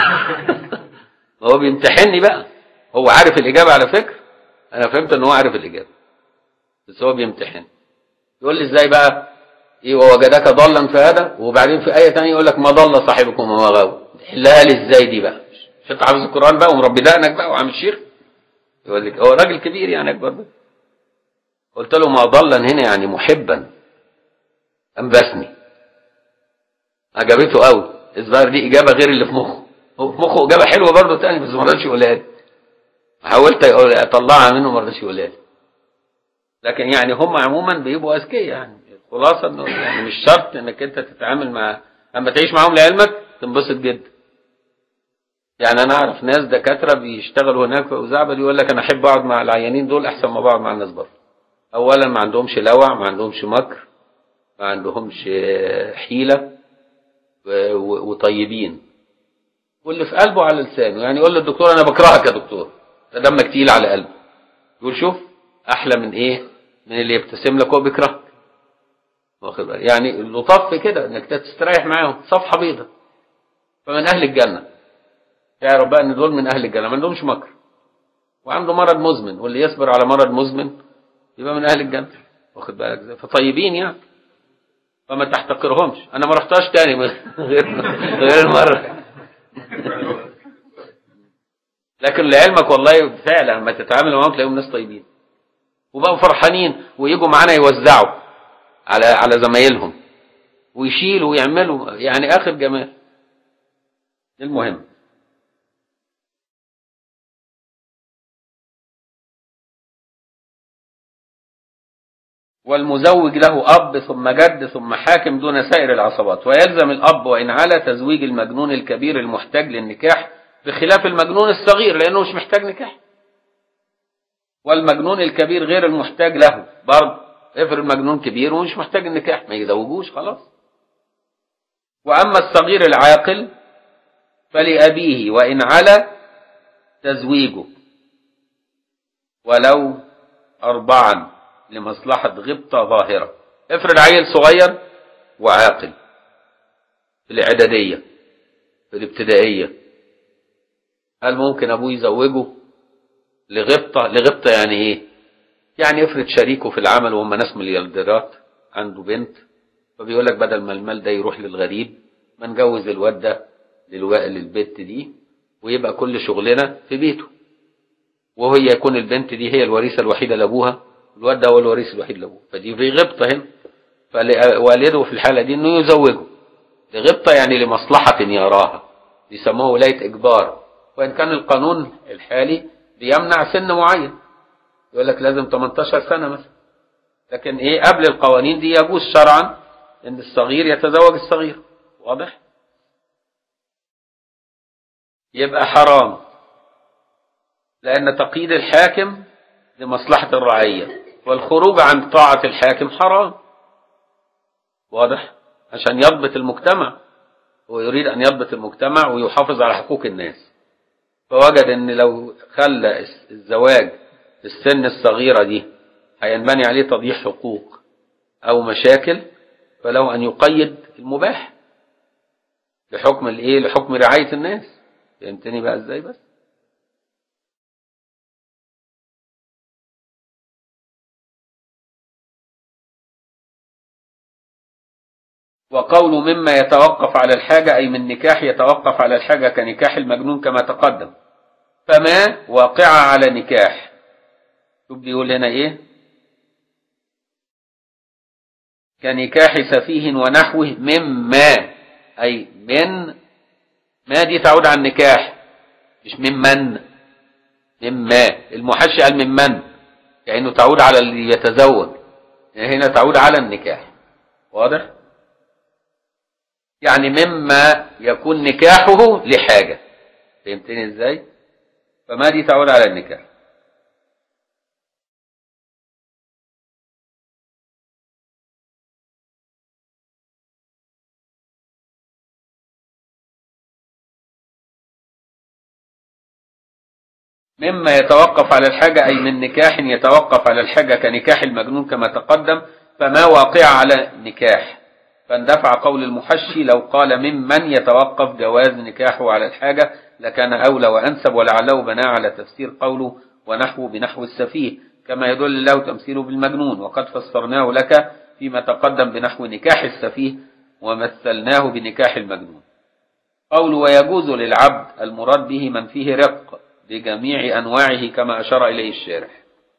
هو بيمتحني بقى هو عارف الإجابة على فكرة أنا فهمت إن هو عارف الإجابة بس هو بيمتحن يقول لي ازاي بقى ايه ووجدك ضلا فهذا وبعدين في آية تانية يقول لك ما ضل صاحبكم وما غوى حلها لي ازاي دي بقى مش انت حافظ القرآن بقى ومربي دقنك بقى وعامل شيخ يقول لك هو راجل كبير يعني أكبر بقى. قلت له ما ضلا هنا يعني محبا أنبسني عجبته قوي الظاهر دي إجابة غير اللي في مخه هو في مخه إجابة حلوة برضه تاني بس ما رضاش يقولها لي حاولت أطلعها منه ما رضاش يقولها لي لكن يعني هم عموما بيبقوا أذكياء يعني الخلاصة إنه يعني مش شرط إنك أنت تتعامل مع أما تعيش معاهم لعلمك تنبسط جدا يعني أنا أعرف ناس دكاترة بيشتغلوا هناك في أوزعبل يقول لك أنا أحب أقعد مع العيانين دول أحسن ما بقعد مع الناس بره أولا ما عندهمش لوع ما عندهمش مكر ما عندهمش حيلة وطيبين واللي في قلبه على لسانه يعني يقول للدكتور أنا بكرهك يا دكتور ده دمك تقيل على قلبه يقول شوف أحلى من إيه من اللي يبتسم لك وهو بيكرهك واخد بالك يعني اللطف كده انك تستريح معاهم صفحه بيضاء فمن اهل الجنه تعرف بقى ان دول من اهل الجنه ما عندهمش مكر وعنده مرض مزمن واللي يصبر على مرض مزمن يبقى من اهل الجنه واخد بالك ازاي فطيبين يعني فما تحتقرهمش انا ما رحتهاش تاني غير غير المره لكن لعلمك والله فعلا لما تتعامل معاهم تلاقيهم ناس طيبين وبقوا فرحانين ويجوا معانا يوزعوا على على زمايلهم ويشيلوا ويعملوا يعني اخر جمال المهم والمزوج له أب ثم جد ثم حاكم دون سائر العصبات ويلزم الأب وإن على تزويج المجنون الكبير المحتاج للنكاح بخلاف المجنون الصغير لأنه مش محتاج نكاح والمجنون الكبير غير المحتاج له برضه افرض مجنون كبير ومش محتاج النكاح ما يزوجوش خلاص وأما الصغير العاقل فلأبيه وإن على تزويجه ولو أربعا لمصلحة غبطة ظاهرة افرض عيل صغير وعاقل في الإعدادية في الابتدائية هل ممكن أبوه يزوجه لغبطة لغبطة يعني إيه يعني افرض شريكه في العمل وهم ناس مليارديرات عنده بنت فبيقول لك بدل ما المال ده يروح للغريب ما نجوز الواد ده للبنت دي ويبقى كل شغلنا في بيته وهي يكون البنت دي هي الوريثة الوحيدة لأبوها الواد ده هو الوريث الوحيد لأبوه فدي في غبطة هنا فوالده في الحالة دي إنه يزوجه لغبطة يعني لمصلحة يراها يسموه ولاية إجبار وإن كان القانون الحالي بيمنع سن معين يقول لك لازم 18 سنة مثلا لكن إيه قبل القوانين دي يجوز شرعا إن الصغير يتزوج الصغير واضح؟ يبقى حرام لأن تقييد الحاكم لمصلحة الرعية والخروج عن طاعة الحاكم حرام واضح عشان يضبط المجتمع هو يريد أن يضبط المجتمع ويحافظ على حقوق الناس فوجد أن لو خلى الزواج في السن الصغيرة دي هينبني عليه تضييع حقوق أو مشاكل فله أن يقيد المباح لحكم الايه لحكم رعاية الناس فهمتني بقى ازاي بس وقول مما يتوقف على الحاجة أي من نكاح يتوقف على الحاجة كنكاح المجنون كما تقدم فما واقعة على نكاح شوف بيقول هنا إيه كنكاح سفيه ونحوه مما أي من ما دي تعود على النكاح مش ممن مما المحشي قال ممن كأنه تعود على اللي يتزوج هنا تعود على النكاح واضح يعني مما يكون نكاحه لحاجة فهمتني ازاي فما دي تعود على النكاح مما يتوقف على الحاجة أي من نكاح يتوقف على الحاجة كنكاح المجنون كما تقدم فما واقع على نكاح فاندفع قول المحشي لو قال ممن يتوقف جواز نكاحه على الحاجة لكان أولى وأنسب ولعله بناء على تفسير قوله ونحو بنحو السفيه كما يدل له تمثيله بالمجنون وقد فسرناه لك فيما تقدم بنحو نكاح السفيه ومثلناه بنكاح المجنون قول ويجوز للعبد المراد به من فيه رق بجميع أنواعه كما أشار إليه الشارح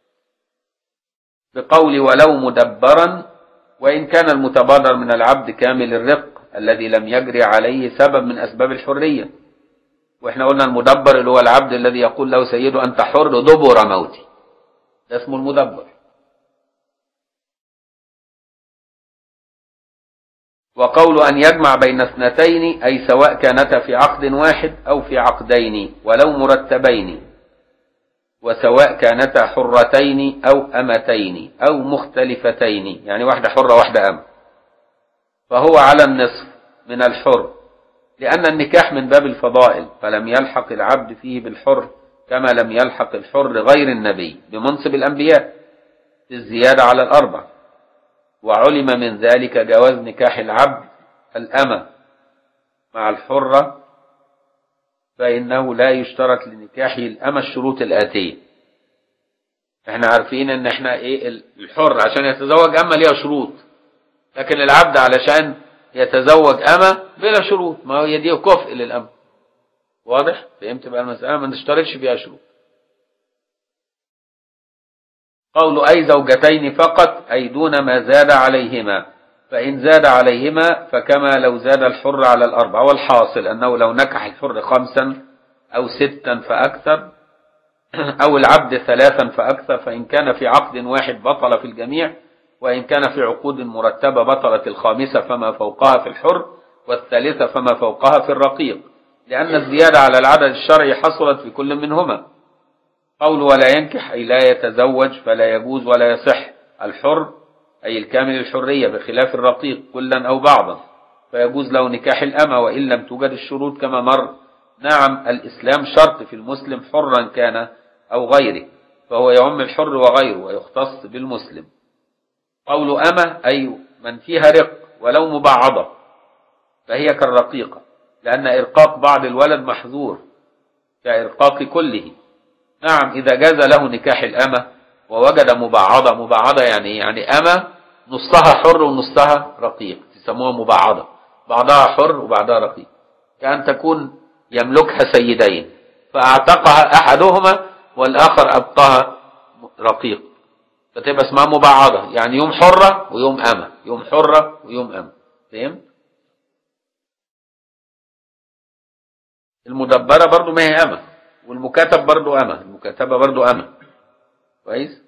بقول ولو مدبرا وإن كان المتبادر من العبد كامل الرق الذي لم يجري عليه سبب من أسباب الحرية وإحنا قلنا المدبر اللي هو العبد الذي يقول له سيده أنت حر دبر موتي ده اسمه المدبر وقول أن يجمع بين اثنتين أي سواء كانتا في عقد واحد أو في عقدين ولو مرتبين وسواء كانتا حرتين أو أمتين أو مختلفتين يعني واحدة حرة واحدة أم فهو على النصف من الحر لأن النكاح من باب الفضائل فلم يلحق العبد فيه بالحر كما لم يلحق الحر غير النبي بمنصب الأنبياء الزيادة على الأربع وعلم من ذلك جواز نكاح العبد الأمة مع الحرة فإنه لا يشترط لنكاحه الأمة الشروط الآتية احنا عارفين ان احنا ايه الحر عشان يتزوج أمة ليها شروط لكن العبد علشان يتزوج أمة بلا شروط ما هي دي كفء للأمة واضح فهمت بقى المسألة ما نشترطش فيها شروط قول أي زوجتين فقط أي دون ما زاد عليهما فإن زاد عليهما فكما لو زاد الحر على الأربع والحاصل أنه لو نكح الحر خمسا أو ستا فأكثر أو العبد ثلاثا فأكثر فإن كان في عقد واحد بطل في الجميع وإن كان في عقود مرتبة بطلت الخامسة فما فوقها في الحر والثالثة فما فوقها في الرقيق لأن الزيادة على العدد الشرعي حصلت في كل منهما قول ولا ينكح أي لا يتزوج فلا يجوز ولا يصح الحر أي الكامل الحرية بخلاف الرقيق كلا أو بعضا فيجوز له نكاح الأمة وإن لم توجد الشروط كما مر نعم الإسلام شرط في المسلم حرا كان أو غيره فهو يعم الحر وغيره ويختص بالمسلم قول أمة أي من فيها رق ولو مبعضة فهي كالرقيقة لأن إرقاق بعض الولد محظور كإرقاق كله نعم إذا جاز له نكاح الأمة ووجد مبعضة مبعضة يعني يعني أمة نصها حر ونصها رقيق تسموها مبعضة بعضها حر وبعضها رقيق كأن تكون يملكها سيدين فأعتقها أحدهما والآخر أبقاها رقيق فتبقى اسمها مبعضة يعني يوم حرة ويوم أمة يوم حرة ويوم أمة فهمت؟ المدبرة برضو ما هي أمة والمكاتب برضو أمة المكاتبة برضو أمة كويس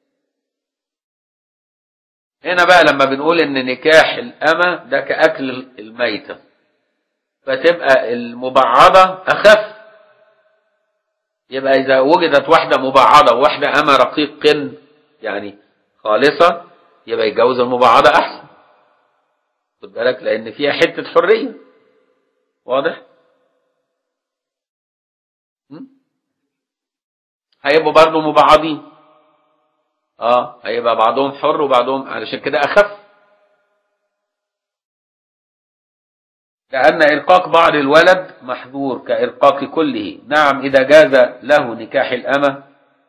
هنا بقى لما بنقول ان نكاح الأمة ده كأكل الميتة فتبقى المبعضة أخف يبقى إذا وجدت واحدة مبعضة وواحدة أمة رقيق قن يعني خالصة يبقى يتجوز المبعضة أحسن خد بالك لأن فيها حتة حرية واضح؟ هيبقوا برضه مبعضين اه هيبقى بعضهم حر وبعضهم علشان كده اخف لأن إرقاق بعض الولد محظور كإرقاق كله نعم إذا جاز له نكاح الأمة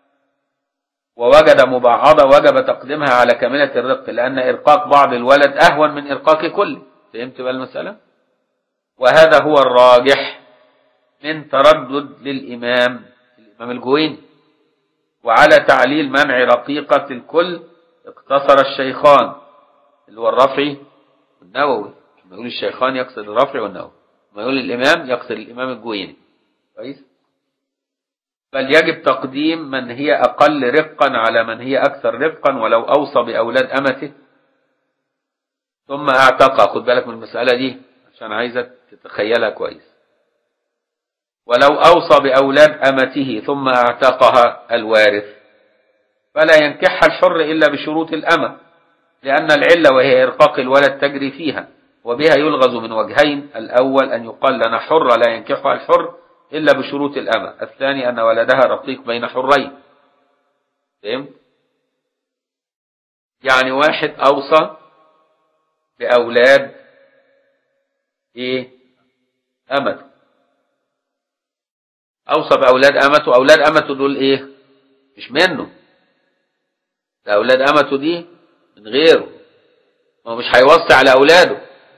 ووجد مبعضة وجب تقديمها على كاملة الرق لأن إرقاق بعض الولد أهون من إرقاق كله فهمت بقى المسألة وهذا هو الراجح من تردد للإمام الإمام الجويني وعلى تعليل منع رقيقة الكل اقتصر الشيخان اللي هو الرفعي والنووي لما يقول الشيخان يقصد الرفعي والنووي لما يقول الإمام يقصد الإمام الجويني كويس بل يجب تقديم من هي أقل رقا على من هي أكثر رقا ولو أوصى بأولاد أمته ثم اعتقى خد بالك من المسألة دي عشان عايزك تتخيلها كويس ولو أوصى بأولاد أمته ثم اعتقها الوارث فلا ينكحها الحر إلا بشروط الأمة لأن العلة وهي إرقاق الولد تجري فيها وبها يلغز من وجهين الأول أن يقال لنا حر لا ينكحها الحر إلا بشروط الأمة الثاني أن ولدها رقيق بين حرين فهمت يعني واحد أوصى بأولاد إيه أمته أوصى بأولاد أمته أولاد أمته دول إيه مش منه ده أولاد أمته دي من غيره هو مش هيوصي على أولاده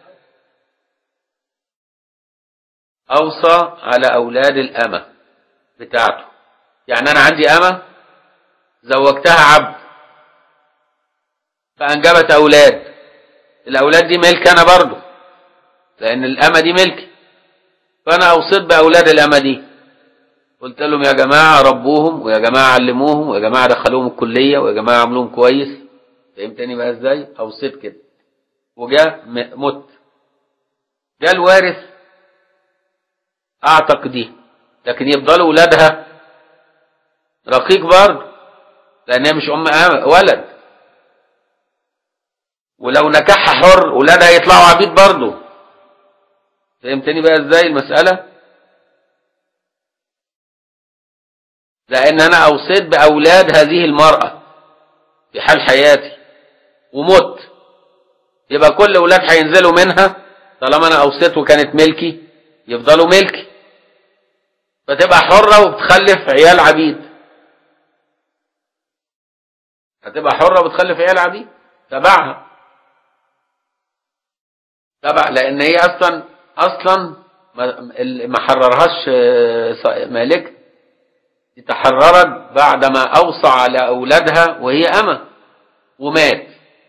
أوصى على أولاد الأمة بتاعته يعني أنا عندي أمة زوجتها عبد فأنجبت أولاد الأولاد دي ملك أنا برضه لأن الأمة دي ملكي فأنا أوصيت بأولاد الأمة دي قلت لهم يا جماعة ربوهم ويا جماعة علموهم ويا جماعة دخلوهم الكلية ويا جماعة عملوهم كويس فهمتني بقى ازاي أوصيت كده وجاء مت جاء الوارث أعتق دي لكن يفضلوا ولادها رقيق برضه لأن هي مش أم ولد ولو نكحها حر ولادها يطلعوا عبيد برضه فهمتني بقى ازاي المسألة لأن أنا أوصيت بأولاد هذه المرأة في حال حياتي ومت يبقى كل أولاد هينزلوا منها طالما أنا أوصيت وكانت ملكي يفضلوا ملكي فتبقى حرة وبتخلف عيال عبيد هتبقى حرة وبتخلف عيال عبيد تبعها تبع لأن هي أصلا أصلا ما حررهاش مالك تحررت بعدما أوصى على أولادها وهي أمة ومات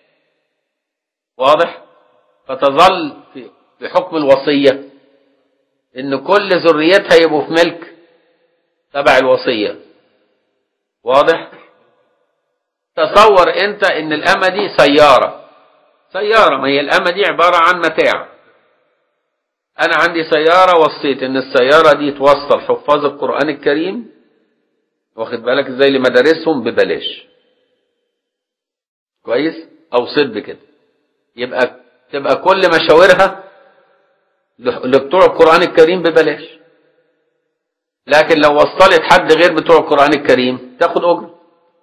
واضح فتظل في حكم الوصية إن كل ذريتها يبقوا في ملك تبع الوصية واضح تصور أنت إن الأمة دي سيارة سيارة ما هي الأمة دي عبارة عن متاع أنا عندي سيارة وصيت إن السيارة دي توصل حفاظ القرآن الكريم واخد بالك ازاي لمدارسهم ببلاش كويس اوصيت بكده يبقى تبقى كل مشاورها لبتوع القرآن الكريم ببلاش لكن لو وصلت حد غير بتوع القرآن الكريم تاخد أجر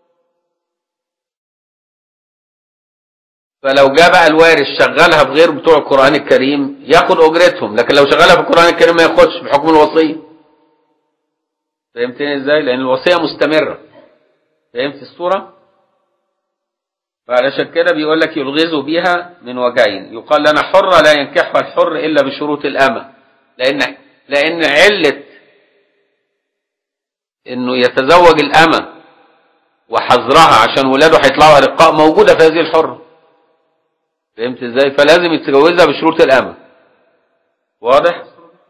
فلو جاء بقى الوارث شغلها بغير بتوع القرآن الكريم ياخد أجرتهم لكن لو شغلها في القرآن الكريم ما ياخدش بحكم الوصية فهمتني ازاي لأن الوصية مستمرة فهمت الصورة فعلشان كده بيقول لك يلغزوا بها من وجهين يقال لنا حرة لا ينكحها الحر إلا بشروط الأمة لأن لأن علة إنه يتزوج الأمة وحظرها عشان ولاده هيطلعوا أرقاء موجودة في هذه الحرة فهمت ازاي فلازم يتجوزها بشروط الأمة واضح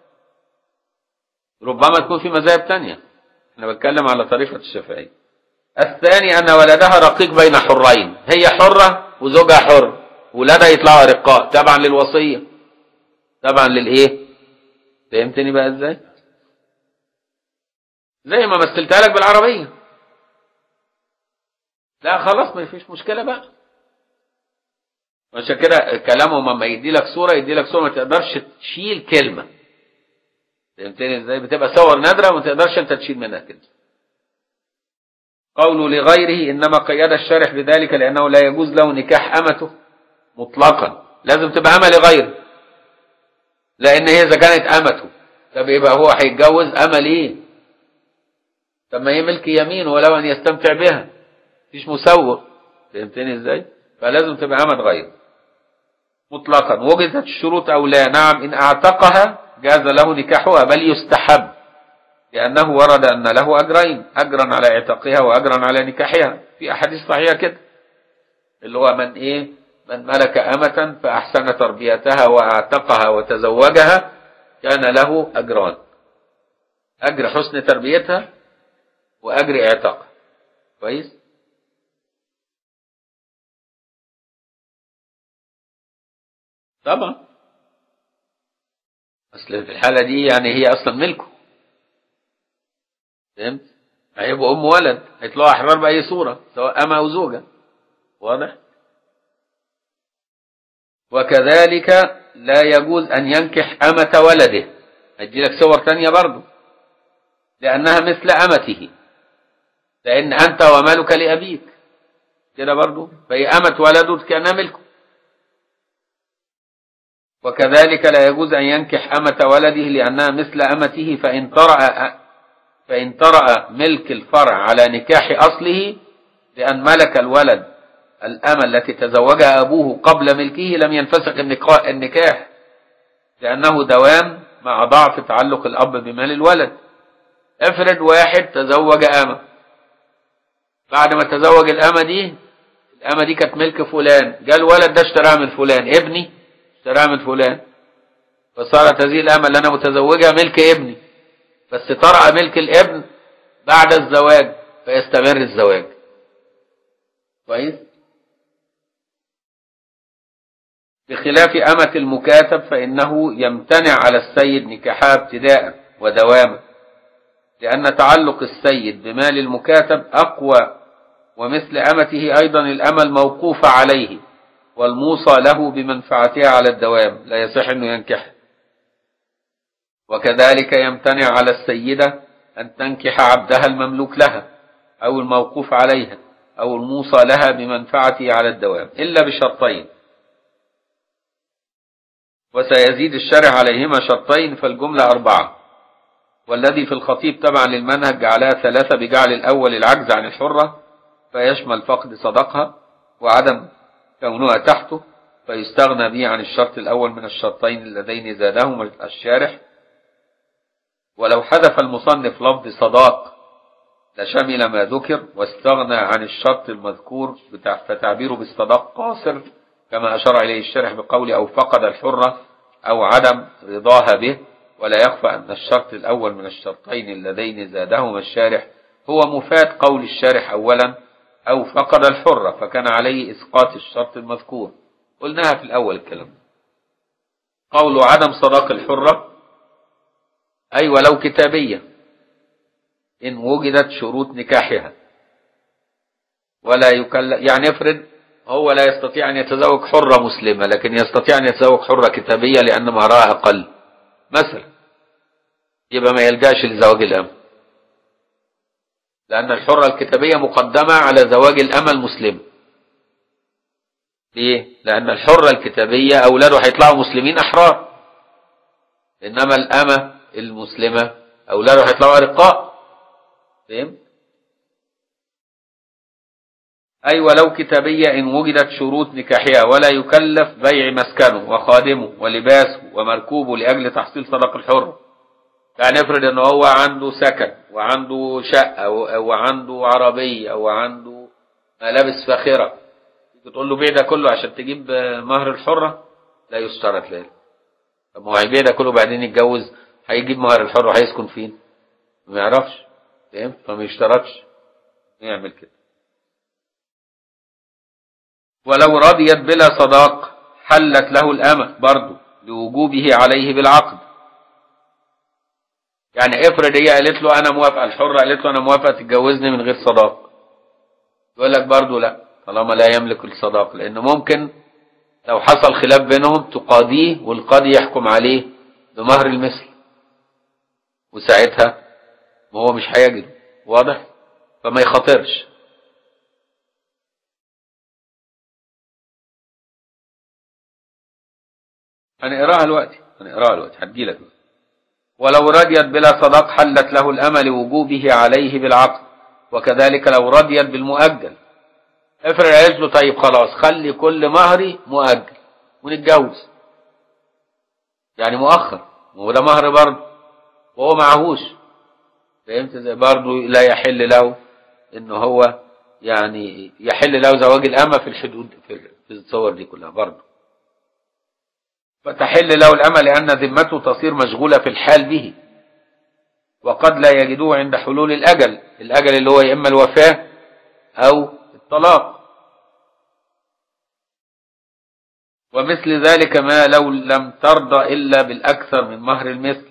ربما تكون في مذاهب تانية انا بتكلم على طريقة الشافعية الثاني أن ولدها رقيق بين حرين هي حرة وزوجها حر ولادها يطلعوا أرقاء تبعا للوصية تبعا للإيه فهمتني بقى إزاي زي ما مثلتها لك بالعربية لا خلاص ما فيش مشكلة بقى عشان كده كلامهم لما يدي لك صورة يدي لك صورة ما تقدرش تشيل كلمة فهمتني ازاي بتبقى صور نادرة وما تقدرش انت تشيل منها كده قوله لغيره إنما قيد الشارح بذلك لأنه لا يجوز له نكاح أمته مطلقا لازم تبقى أمة لغيره لأن هي إذا كانت أمته طب يبقى هو هيتجوز أمة ليه طب ما هي ملك يمين ولو أن يستمتع بها مفيش مسوغ فهمتني إزاي فلازم تبقى أمة غيره مطلقا وجدت الشروط أو لا نعم إن أعتقها جاز له نكاحها بل يستحب لأنه ورد أن له أجرين أجرا على اعتقها وأجرا على نكاحها في أحاديث صحيحة كده اللي هو من إيه من ملك أمة فأحسن تربيتها وأعتقها وتزوجها كان له أجران أجر حسن تربيتها وأجر اعتاقها كويس طبعا أصل في الحالة دي يعني هي أصلا ملكه فهمت هيبقوا أم ولد هيطلعوا أحرار بأي صورة سواء أما أو زوجة واضح وكذلك لا يجوز أن ينكح أمة ولده هدي لك صور تانية برضو لأنها مثل أمته لأن أنت ومالك لأبيك كده برضو فهي أمة ولده كأنها ملكه وكذلك لا يجوز أن ينكح أمة ولده لأنها مثل أمته فإن طرأ فإن طرأ ملك الفرع على نكاح أصله لأن ملك الولد الأمة التي تزوجها أبوه قبل ملكه لم ينفسخ النكاح لأنه دوام مع ضعف تعلق الأب بمال الولد افرض واحد تزوج أمة بعد ما تزوج الأمة دي الأمة دي كانت ملك فلان جاء الولد ده اشتراها من فلان ابني اشتراها من فلان فصارت هذه الأمة اللي أنا متزوجها ملك ابني بس طرأ ملك الابن بعد الزواج فيستمر الزواج كويس بخلاف أمة المكاتب فإنه يمتنع على السيد نكاحها ابتداء ودواما لأن تعلق السيد بمال المكاتب أقوى ومثل أمته أيضا الأمة الموقوفة عليه والموصى له بمنفعتها على الدوام لا يصح أنه ينكح وكذلك يمتنع على السيدة أن تنكح عبدها المملوك لها أو الموقوف عليها أو الموصى لها بمنفعته على الدوام إلا بشرطين وسيزيد الشرع عليهما شرطين فالجملة أربعة والذي في الخطيب تبعا للمنهج جعلها ثلاثة بجعل الأول العجز عن الحرة فيشمل فقد صدقها وعدم كونها تحته فيستغنى به عن الشرط الأول من الشرطين اللذين زادهما الشارح ولو حذف المصنف لفظ صداق لشمل ما ذكر واستغنى عن الشرط المذكور فتعبيره بالصداق قاصر كما أشار إليه الشارح بقول أو فقد الحرة أو عدم رضاها به ولا يخفى أن الشرط الأول من الشرطين اللذين زادهما الشارح هو مفاد قول الشارح أولا أو فقد الحرة فكان عليه إسقاط الشرط المذكور قلناها في الأول الكلام قول عدم صداق الحرة أي ولو كتابية إن وجدت شروط نكاحها ولا يكلف يعني افرض هو لا يستطيع أن يتزوج حرة مسلمة لكن يستطيع أن يتزوج حرة كتابية لأن مهرها أقل مثلا يبقى ما يلجاش لزواج الأم لأن الحرة الكتابية مقدمة على زواج الأمة المسلمة ليه؟ لأن الحرة الكتابية أولاده هيطلعوا مسلمين أحرار إنما الأمة المسلمة أولاده هيطلعوا أرقاء فهمت؟ أي ولو كتابية إن وجدت شروط نكاحها ولا يكلف بيع مسكنه وخادمه ولباسه ومركوبه لأجل تحصيل صدق الحر يعني افرض ان هو عنده سكن وعنده شقة وعنده عربية وعنده ملابس فاخرة تقول له بيع ده كله عشان تجيب مهر الحرة لا يشترط ذلك طب ما هو هيبيع ده كله بعدين يتجوز هيجيب مهر الحرة وهيسكن فين ما يعرفش فهمت فما يشترطش يعمل كده ولو رضيت بلا صداق حلت له الأمة برضه لوجوبه عليه بالعقد يعني افرض هي قالت له انا موافقه الحره قالت له انا موافقه تتجوزني من غير صداق يقول لك برضه لا طالما لا يملك الصداق لان ممكن لو حصل خلاف بينهم تقاضيه والقاضي يحكم عليه بمهر المثل وساعتها ما هو مش هيجد واضح فما يخاطرش هنقراها دلوقتي هنقراها دلوقتي هديلك ولو رضيت بلا صداق حلت له الأمل وجوبه عليه بالعقد وكذلك لو رضيت بالمؤجل افرض قالت له طيب خلاص خلي كل مهري مؤجل ونتجوز يعني مؤخر وده مهر برضه وهو معهوش فهمت زي برضه لا يحل له ان هو يعني يحل له زواج الأمة في الحدود في الصور دي كلها برضه فتحل له الأمل لأن ذمته تصير مشغولة في الحال به وقد لا يجدوه عند حلول الأجل الأجل اللي هو يا إما الوفاة أو الطلاق ومثل ذلك ما لو لم ترضى إلا بالأكثر من مهر المثل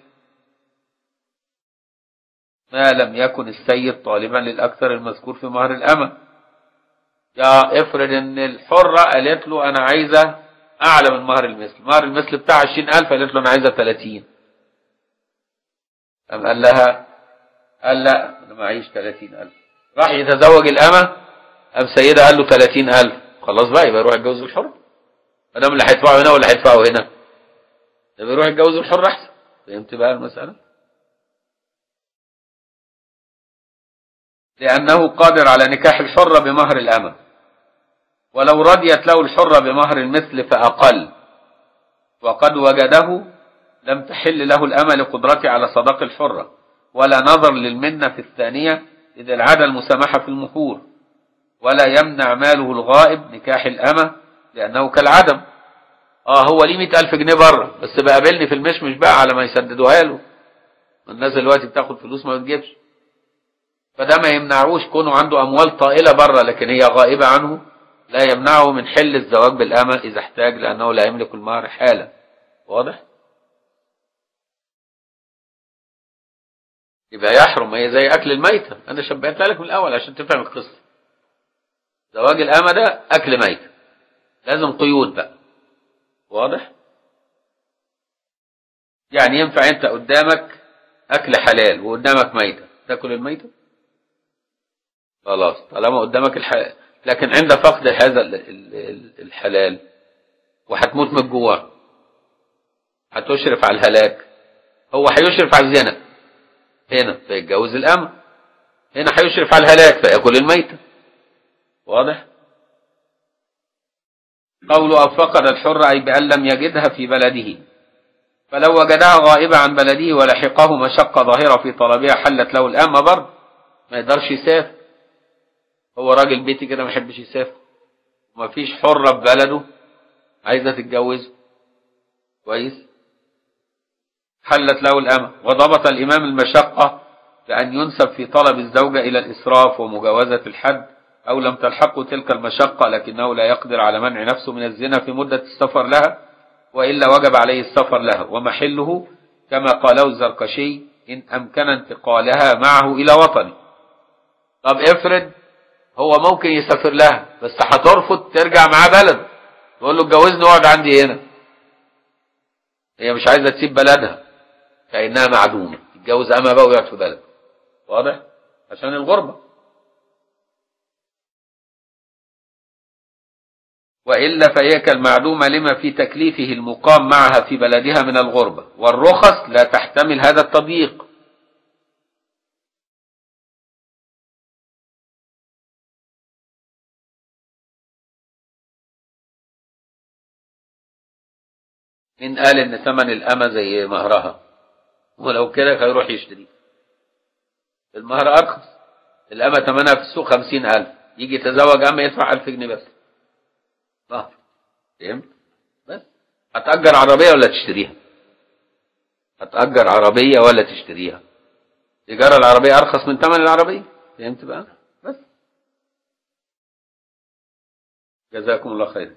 ما لم يكن السيد طالبا للأكثر المذكور في مهر الأمة يا افرض ان الحرة قالت له انا عايزة اعلى من مهر المثل مهر المثل بتاع 20000 قالت له انا عايزة 30 قام قال لها قال لا انا معيش 30000 راح يتزوج الامه قام سيدها قال له 30000 خلاص بقى يبقى يروح يتجوز الحر ما دام اللي هيدفعه هنا ولا هيدفعه هنا يبقى يروح يتجوز الحر احسن فهمت بقى المساله لأنه قادر على نكاح الحرة بمهر الأمة ولو رضيت له الحرة بمهر المثل فأقل وقد وجده لم تحل له الأمة لقدرته على صداق الحرة ولا نظر للمنة في الثانية إذا العادة المسامحة في المهور ولا يمنع ماله الغائب نكاح الأمة لأنه كالعدم اه هو ليه مئة ألف جنيه بره بس بقابلني في المشمش بقى على ما يسددوها له الناس دلوقتي بتاخد فلوس ما بتجيبش فده ما يمنعوش كونه عنده أموال طائلة بره لكن هي غائبة عنه لا يمنعه من حل الزواج بالأمة إذا احتاج لأنه لا يملك المهر حالا واضح؟ يبقى يحرم هي زي أكل الميتة أنا شبهتها لك من الأول عشان تفهم القصة زواج الأمة ده أكل ميتة لازم قيود بقى واضح؟ يعني ينفع أنت قدامك أكل حلال وقدامك ميتة تاكل الميتة؟ خلاص طالما قدامك الحلال لكن عند فقد هذا الحلال وهتموت من الجوع هتشرف على الهلاك هو هيشرف على الزنا هنا فيتجوز الأمة هنا هيشرف على الهلاك فيأكل الميتة واضح قوله أو فقد الحر أي بأن لم يجدها في بلده فلو وجدها غائبة عن بلده ولحقه مشقة ظاهرة في طلبها حلت له الأمة برضه ما يقدرش يسافر هو راجل بيتي كده ما يحبش يسافر وما فيش حرة في بلده عايزة تتجوزه كويس حلت له الأمة وضبط الإمام المشقة بأن ينسب في طلب الزوجة إلى الإسراف ومجاوزة الحد أو لم تلحقه تلك المشقة لكنه لا يقدر على منع نفسه من الزنا في مدة السفر لها وإلا وجب عليه السفر لها ومحله كما قاله الزركشي إن أمكن انتقالها معه إلى وطنه طب افرض هو ممكن يسافر لها بس هترفض ترجع معاه بلد تقول له اتجوزني واقعد عندي هنا هي مش عايزه تسيب بلدها كانها معدومه تتجوز اما بقى ويقعد في بلد واضح عشان الغربه والا فهي كالمعدومه لما في تكليفه المقام معها في بلدها من الغربه والرخص لا تحتمل هذا التضييق مين قال ان ثمن الأمة زي مهرها ولو كده هيروح يشتري المهر أرخص الأمة ثمنها في السوق خمسين ألف يجي يتزوج أمة يدفع ألف جنيه بس مهر فهمت بس هتأجر عربية ولا تشتريها هتأجر عربية ولا تشتريها إيجار العربية أرخص من ثمن العربية فهمت بقى بس جزاكم الله خير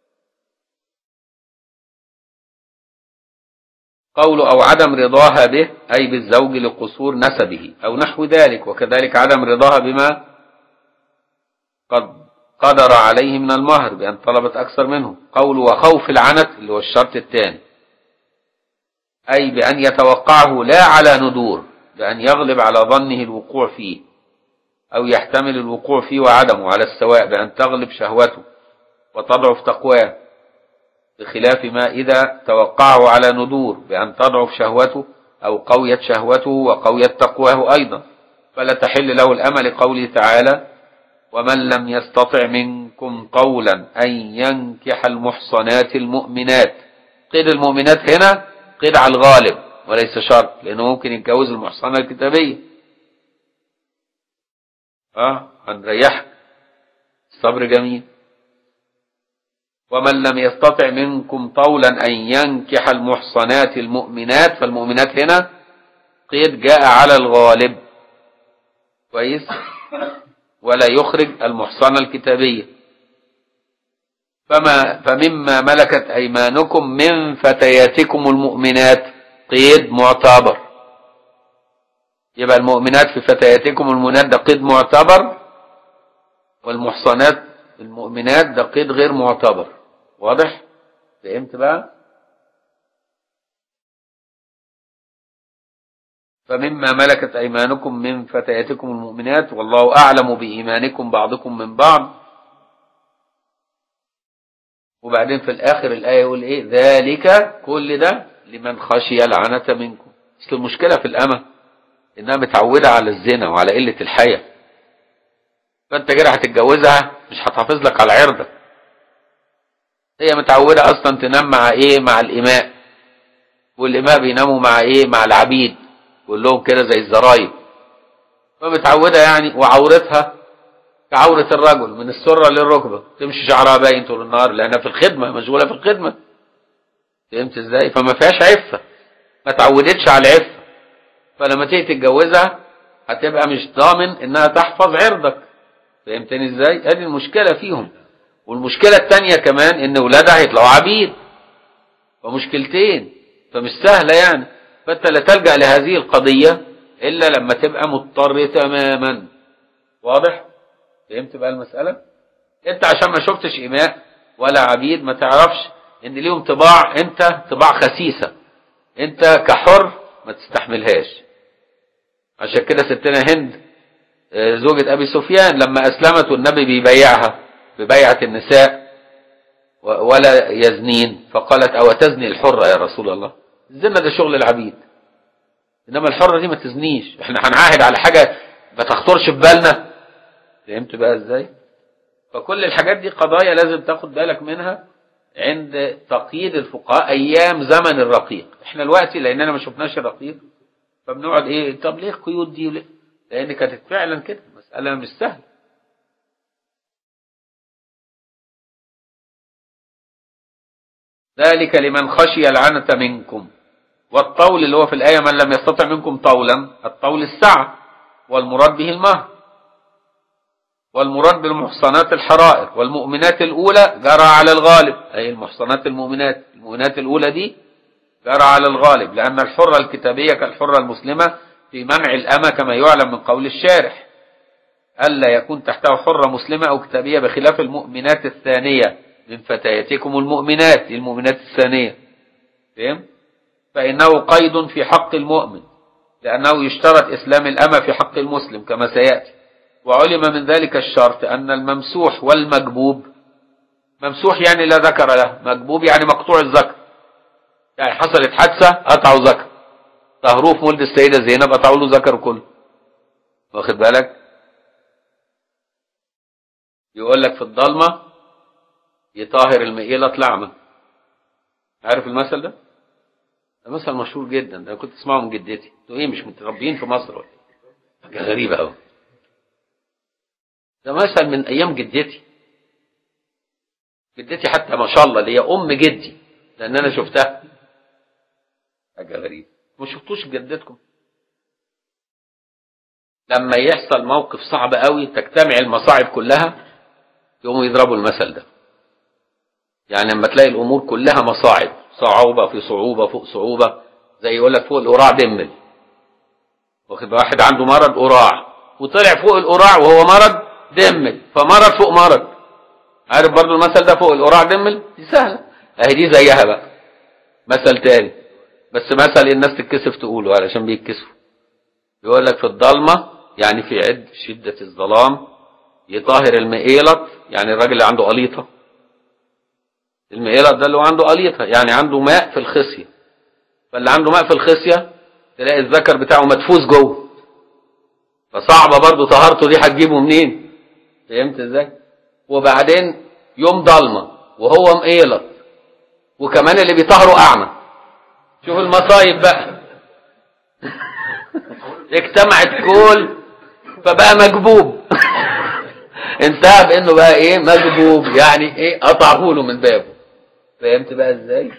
قول أو عدم رضاها به أي بالزوج لقصور نسبه أو نحو ذلك وكذلك عدم رضاها بما قد قدر عليه من المهر بأن طلبت أكثر منه قول وخوف العنت اللي هو الشرط الثاني أي بأن يتوقعه لا على ندور بأن يغلب على ظنه الوقوع فيه أو يحتمل الوقوع فيه وعدمه على السواء بأن تغلب شهوته وتضعف تقواه بخلاف ما إذا توقعه على ندور بأن تضعف شهوته أو قويت شهوته وقويت تقواه أيضا فلا تحل له الأمل قوله تعالى ومن لم يستطع منكم قولا أن ينكح المحصنات المؤمنات قيد المؤمنات هنا قيد على الغالب وليس شرط لأنه ممكن يتجوز المحصنة الكتابية اه هنريحك الصبر جميل ومن لم يستطع منكم طولا أن ينكح المحصنات المؤمنات فالمؤمنات هنا قيد جاء على الغالب كويس ولا يخرج المحصنة الكتابية فما فمما ملكت أيمانكم من فتياتكم المؤمنات قيد معتبر يبقى المؤمنات في فتياتكم المؤمنات ده قيد معتبر والمحصنات المؤمنات ده قيد غير معتبر واضح فهمت بقى فمما ملكت أيمانكم من فتياتكم المؤمنات والله أعلم بإيمانكم بعضكم من بعض وبعدين في الآخر الآية يقول إيه ذلك كل ده لمن خشي العنة منكم أصل المشكلة في الأمة إنها متعودة على الزنا وعلى قلة الحياة فأنت كده هتتجوزها مش هتحافظ لك على عرضك هي متعودة أصلا تنام مع إيه مع الإماء والإماء بيناموا مع إيه مع العبيد كلهم كده زي الزرايب فمتعودة يعني وعورتها كعورة الرجل من السرة للركبة تمشي شعرها باين طول النهار لأنها في الخدمة مشغولة في الخدمة فهمت ازاي فما فيهاش عفة ما تعودتش على العفة فلما تيجي تتجوزها هتبقى مش ضامن انها تحفظ عرضك فهمتني ازاي ادي المشكلة فيهم والمشكلة التانية كمان ان ولادها هيطلعوا عبيد فمشكلتين فمش سهلة يعني فانت لا تلجأ لهذه القضية الا لما تبقى مضطر تماما واضح فهمت بقى المسألة انت عشان ما شفتش إماء ولا عبيد ما تعرفش ان ليهم طباع انت طباع خسيسة انت كحر ما تستحملهاش عشان كده ستنا هند زوجة ابي سفيان لما اسلمت والنبي بيبيعها ببيعة النساء ولا يزنين فقالت او تزني الحرة يا رسول الله الزنا ده شغل العبيد انما الحرة دي ما تزنيش احنا هنعاهد على حاجة ما تخطرش في بالنا فهمت بقى ازاي فكل الحاجات دي قضايا لازم تاخد بالك منها عند تقييد الفقهاء ايام زمن الرقيق احنا دلوقتي لاننا ما شفناش الرقيق فبنقعد ايه طب ليه القيود دي وليه؟ لان كانت فعلا كده مساله مش سهله ذلك لمن خشي العنة منكم والطول اللي هو في الآية من لم يستطع منكم طولا الطول السعة والمراد به المهر والمراد بالمحصنات الحرائر والمؤمنات الأولى جرى على الغالب أي المحصنات المؤمنات المؤمنات الأولى دي جرى على الغالب لأن الحرة الكتابية كالحرة المسلمة في منع الأمة كما يعلم من قول الشارح ألا يكون تحته حرة مسلمة أو كتابية بخلاف المؤمنات الثانية من فتياتكم المؤمنات المؤمنات الثانية فهم؟ فإنه قيد في حق المؤمن لأنه يشترط إسلام الأمة في حق المسلم كما سيأتي وعلم من ذلك الشرط أن الممسوح والمجبوب ممسوح يعني لا ذكر له مجبوب يعني مقطوع الذكر يعني حصلت حادثة قطعوا ذكر طهروه في مولد السيدة زينب قطعوا له ذكر كله واخد بالك يقول لك في الضلمة يطهر المئيلة لعمة عارف المثل ده؟ ده مثل مشهور جدا ده كنت اسمعه من جدتي انتوا ايه مش متربيين في مصر ولا حاجة غريبة قوي ده مثل من ايام جدتي جدتي حتى ما شاء الله اللي هي ام جدي لان انا شفتها حاجه غريبه ما شفتوش جدتكم لما يحصل موقف صعب قوي تجتمع المصاعب كلها يقوموا يضربوا المثل ده يعني لما تلاقي الامور كلها مصاعب صعوبه في صعوبه فوق صعوبه زي يقول لك فوق القراع دمل واخد واحد عنده مرض قراع وطلع فوق القراع وهو مرض دمل فمرض فوق مرض عارف برضو المثل ده فوق القراع دمل دي سهله اهي دي زيها بقى مثل تاني بس مثل الناس تتكسف تقوله علشان بيتكسفوا يقول لك في الضلمه يعني في عد شده الظلام يطهر المئيلط يعني الراجل اللي عنده قليطه المئيلط ده اللي هو عنده قليطه يعني عنده ماء في الخصيه فاللي عنده ماء في الخصيه تلاقي الذكر بتاعه مدفوس جوه فصعبه برضه طهارته دي هتجيبه منين فهمت ازاي وبعدين يوم ضلمه وهو مقيلط وكمان اللي بيطهروا اعمى شوف المصايب بقى اجتمعت كل فبقى مجبوب انتهى بانه بقى ايه مجبوب يعني ايه قطعه له من بابه فهمت بقى ازاي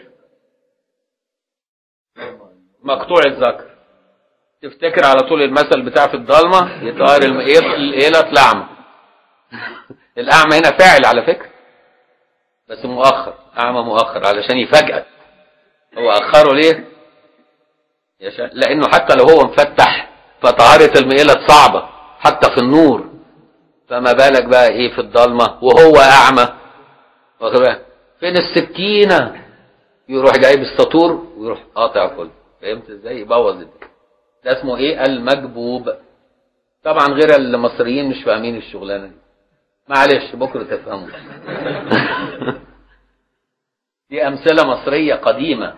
مقطوع الذكر تفتكر على طول المثل بتاع في الضلمه يطهر القيلة الاعمى الاعمى هنا فاعل على فكره بس مؤخر اعمى مؤخر علشان يفاجئك هو اخره ليه لانه حتى لو هو مفتح فطهارة المئلة صعبة حتى في النور فما بالك بقى ايه في الضلمة وهو اعمى واخد بالك فين السكينة يروح جايب السطور ويروح قاطع كله فهمت ازاي يبوظ الدنيا ده اسمه ايه المجبوب طبعا غير المصريين مش فاهمين الشغلانه دي معلش بكره تفهموا دي امثله مصريه قديمه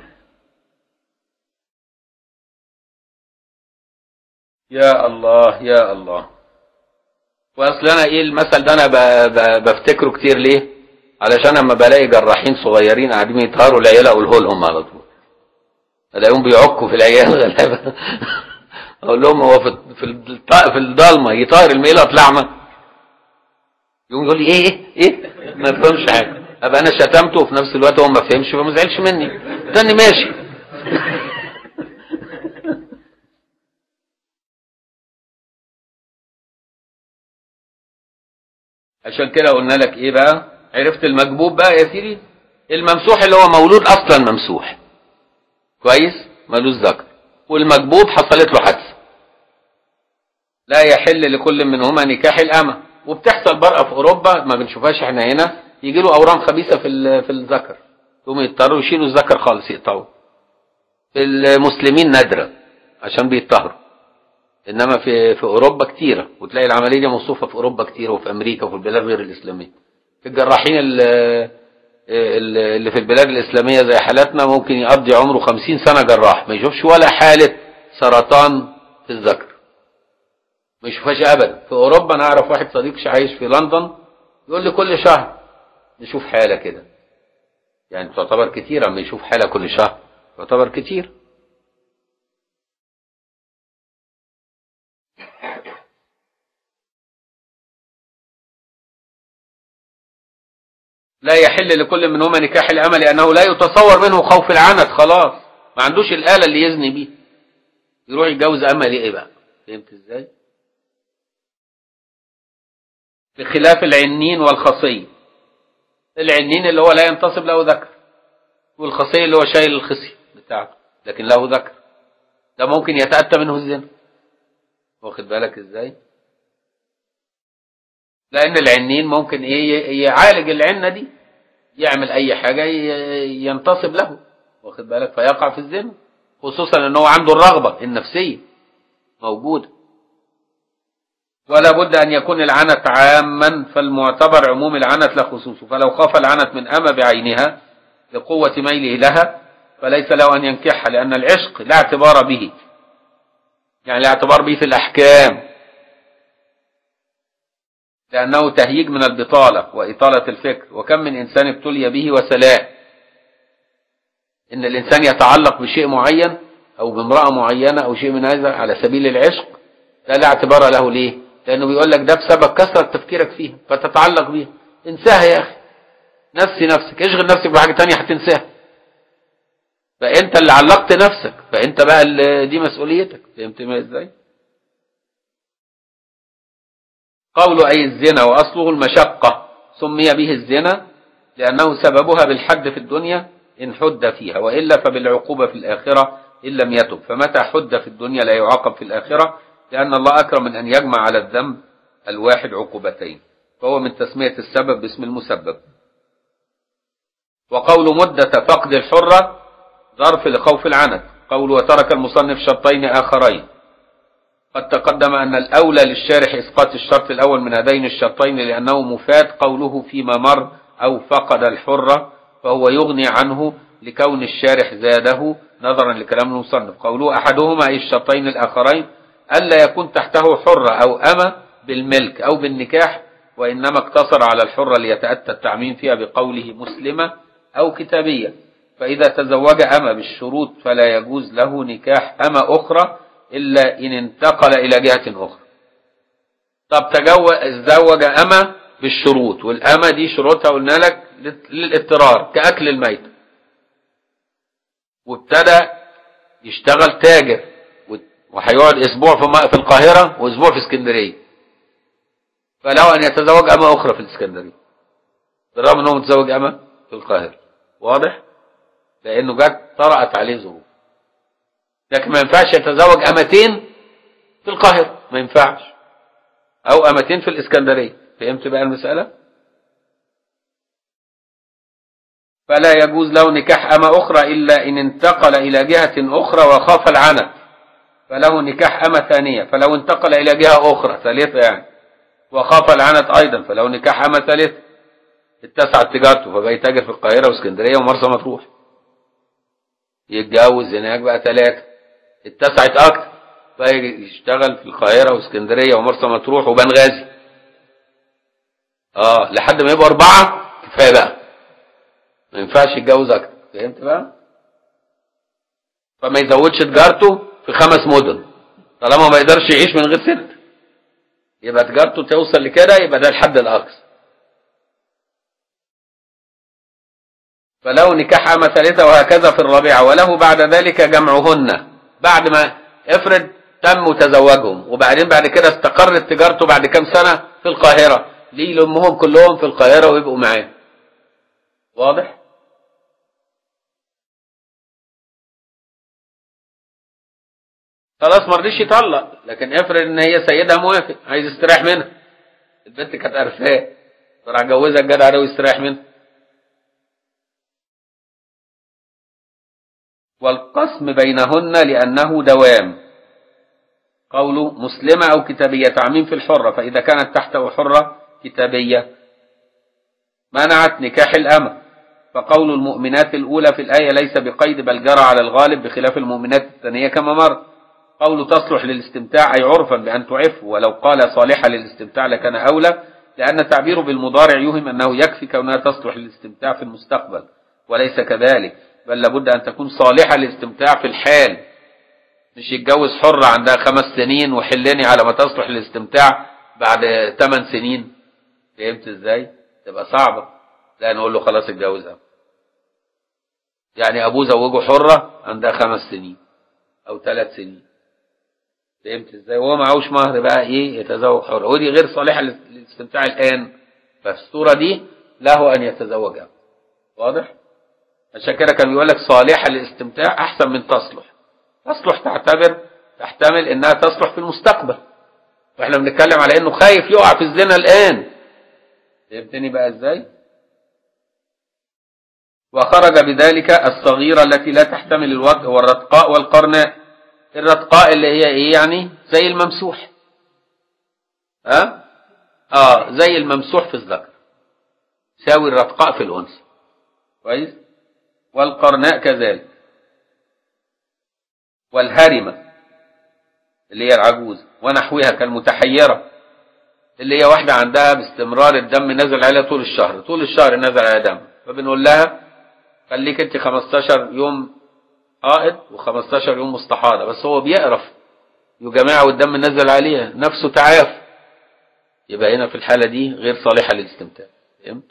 يا الله يا الله واصل انا ايه المثل ده انا ب- ب- بفتكره كتير ليه علشان اما بلاقي جراحين صغيرين قاعدين يطهروا العيال اقوله لهم على طول الاقيهم بيعكوا في العيال غلابه اقول لهم هو في في الط- في الضلمه يطهر الميله لعمه يقوم يقول لي ايه ايه ايه ما فهمش حاجه ابقى انا شتمته وفي نفس الوقت هو ما فهمش فما زعلش مني تاني ماشي عشان كده قلنا لك ايه بقى عرفت المجبوب بقى يا سيدي الممسوح اللي هو مولود اصلا ممسوح كويس ملوش ذكر والمجبوب حصلت له حادثه لا يحل لكل منهما نكاح الامه وبتحصل برقه في اوروبا ما بنشوفهاش احنا هنا يجي له اورام خبيثه في ال- في الذكر يقوموا يضطروا يشيلوا الذكر خالص يقطعوه في المسلمين نادره عشان بيتطهروا انما في في اوروبا كتيره وتلاقي العمليه دي موصوفه في اوروبا كتيره وفي امريكا وفي البلاد غير الاسلاميه في الجراحين ال- ال- اللي في البلاد الاسلاميه زي حالاتنا ممكن يقضي عمره خمسين سنه جراح ما يشوفش ولا حاله سرطان في الذكر ما يشوفهاش ابدا في اوروبا انا اعرف واحد صديق عايش في لندن يقول لي كل شهر نشوف حاله كده يعني تعتبر كتير اما يشوف حاله كل شهر تعتبر كتير لا يحل لكل منهما نكاح الأمة لأنه لا يتصور منه خوف العنت خلاص ما عندوش الآلة اللي يزني بيها يروح يتجوز أمة ليه إيه بقى فهمت إزاي بخلاف العنين والخصي العنين اللي هو لا ينتصب له ذكر والخصي اللي هو شايل الخصي بتاعته لكن له ذكر ده ممكن يتأتى منه الزنا واخد بالك ازاي لان العنين ممكن ايه يعالج العنه دي يعمل اي حاجه ي- ينتصب له واخد بالك فيقع في الزنا خصوصا ان هو عنده الرغبه النفسيه موجوده ولا بد ان يكون العنت عاما فالمعتبر عموم العنت لا خصوصه فلو خاف العنت من أمة بعينها لقوة ميله لها فليس له أن ينكحها لأن العشق لا اعتبار به يعني لا اعتبار به في الأحكام لأنه تهييج من البطالة وإطالة الفكر وكم من إنسان ابتلي به وسلاء إن الإنسان يتعلق بشيء معين أو بامرأة معينة أو شيء من هذا على سبيل العشق لا لا اعتبار له ليه لأنه بيقول لك ده بسبب كثرة تفكيرك فيها فتتعلق بيها انساها يا أخي نفسي نفسك اشغل نفسك بحاجة تانية هتنساها فأنت اللي علقت نفسك فأنت بقى اللي دي مسؤوليتك فهمت ما ازاي قول أي الزنا وأصله المشقة سمي به الزنا لأنه سببها بالحد في الدنيا إن حد فيها وإلا فبالعقوبة في الآخرة إن لم يتب فمتى حد في الدنيا لا يعاقب في الآخرة لأن الله أكرم من أن يجمع على الذنب الواحد عقوبتين فهو من تسمية السبب باسم المسبب وقول مدة فقد الحرة ظرف لخوف العنت قول وترك المصنف شرطين آخرين قد تقدم أن الأولى للشارح إسقاط الشرط الأول من هذين الشرطين لأنه مفاد قوله فيما مر أو فقد الحرة فهو يغني عنه لكون الشارح زاده نظرا لكلام المصنف قوله أحدهما أي الشرطين الآخرين ألا يكون تحته حرة أو أمة بالملك أو بالنكاح وإنما اقتصر على الحرة ليتأتى التعميم فيها بقوله مسلمة أو كتابية فإذا تزوج أمة بالشروط فلا يجوز له نكاح أمة أخرى إلا إن انتقل إلى جهة أخرى طب تزوج أمة بالشروط والأمة دي شروطها قلنا لك للاضطرار كأكل الميت وابتدى يشتغل تاجر وهيقعد أسبوع في القاهرة وأسبوع في اسكندرية فله أن يتزوج أمة أخرى في الاسكندرية بالرغم أنه متزوج أمة في القاهرة واضح؟ لأنه جت طرأت عليه ظروف لكن ما ينفعش يتزوج أمتين في القاهرة ما ينفعش أو أمتين في الإسكندرية فهمت بقى المسألة فلا يجوز له نكاح أمة أخرى إلا إن انتقل إلى جهة أخرى وخاف العنت فله نكاح أمة ثانية فلو انتقل إلى جهة أخرى ثالثة يعني وخاف العنت أيضا فلو نكاح أمة ثالثة اتسعت تجارته فبقى يتاجر في القاهرة واسكندرية ومرسى مطروح يتجوز هناك بقى ثلاثة اتسعت أكتر بقى يشتغل في القاهرة واسكندرية ومرسى مطروح وبنغازي اه لحد ما يبقوا أربعة كفاية بقى ما ينفعش يتجوز أكتر فهمت بقى؟ فما يزودش تجارته في خمس مدن طالما ما يقدرش يعيش من غير ست يبقى تجارته توصل لكده يبقى ده الحد الأقصى فله نكاح أمة ثالثة وهكذا في الرابعة وله بعد ذلك جمعهن بعد ما افرض تم تزوجهم وبعدين بعد كده استقرت تجارته بعد كام سنة في القاهرة ليه لأمهم كلهم في القاهرة ويبقوا معاه واضح؟ خلاص ما رضيش يطلق لكن افرض ان هي سيدها موافق عايز يستريح منها البنت كانت قرفاه فراح جوزها الجدع ده ويستريح منها والقسم بينهن لأنه دوام قوله مسلمة أو كتابية تعميم في الحرة فإذا كانت تحته حرة كتابية منعت نكاح الأمة فقول المؤمنات الأولى في الآية ليس بقيد بل جرى على الغالب بخلاف المؤمنات الثانية كما مر قول تصلح للاستمتاع أي عرفا بأن تعف ولو قال صالحة للاستمتاع لكان أولى لأن تعبيره بالمضارع يوهم أنه يكفي كونها تصلح للاستمتاع في المستقبل وليس كذلك بل لابد أن تكون صالحة للاستمتاع في الحال مش يتجوز حرة عندها خمس سنين وحلني على ما تصلح للاستمتاع بعد ثمان سنين فهمت ازاي تبقى صعبة لا نقول له خلاص اتجوزها يعني ابوه زوجه حرة عندها خمس سنين او ثلاث سنين فهمت ازاي وهو معهوش مهر بقى ايه يتزوج حرة ودي غير صالحة للاستمتاع الان ففي الصورة دي له ان يتزوجها واضح عشان كده كان بيقول لك صالحة للاستمتاع احسن من تصلح تصلح تعتبر تحتمل انها تصلح في المستقبل واحنا بنتكلم على انه خايف يقع في الزنا الان فهمتني بقى ازاي وخرج بذلك الصغيرة التي لا تحتمل الوجه والرتقاء والقرناء الرتقاء اللي هي ايه يعني زي الممسوح ها اه زي الممسوح في الذكر ساوي الرتقاء في الانثى كويس والقرناء كذلك والهرمة اللي هي العجوز ونحوها كالمتحيرة اللي هي واحدة عندها باستمرار الدم نزل عليها طول الشهر طول الشهر نزل عليها دم فبنقول لها خليك انت 15 يوم حائض و15 يوم مستحاضة بس هو بيقرف يا جماعة والدم نزل عليها نفسه تعاف يبقى هنا في الحالة دي غير صالحة للاستمتاع فهمت؟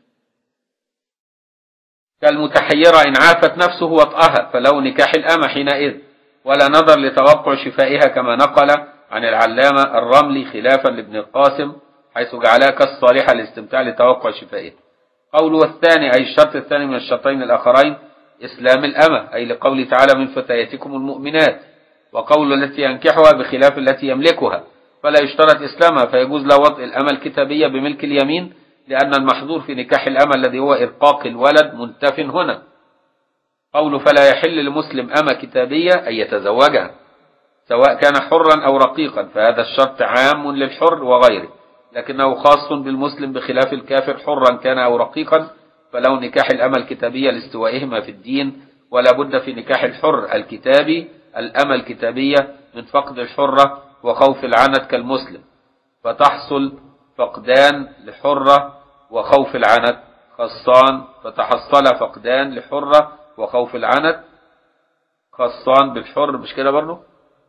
كالمتحيرة إن عافت نفسه وطأها فلو نكاح الأمة حينئذ ولا نظر لتوقع شفائها كما نقل عن العلامة الرملي خلافا لابن القاسم حيث جعلها كالصالحة للاستمتاع لتوقع شفائها قوله الثاني أي الشرط الثاني من الشرطين الآخرين إسلام الأمة أي لقوله تعالى من فتياتكم المؤمنات وقول التي ينكحها بخلاف التي يملكها فلا يشترط إسلامها فيجوز له وطء الأمة الكتابية بملك اليمين لأن المحظور في نكاح الأمة الذي هو إرقاق الولد منتف هنا قوله فلا يحل لمسلم أمة كتابية أن يتزوجها سواء كان حرا أو رقيقا فهذا الشرط عام للحر وغيره لكنه خاص بالمسلم بخلاف الكافر حرا كان أو رقيقا فلو نكاح الأمة الكتابية لاستوائهما في الدين ولا بد في نكاح الحر الكتابي الأمة الكتابية من فقد الحرة وخوف العنت كالمسلم فتحصل فقدان لحرة وخوف العنت خصان فتحصل فقدان لحرة وخوف العنت خصان بالحر مش كده برضه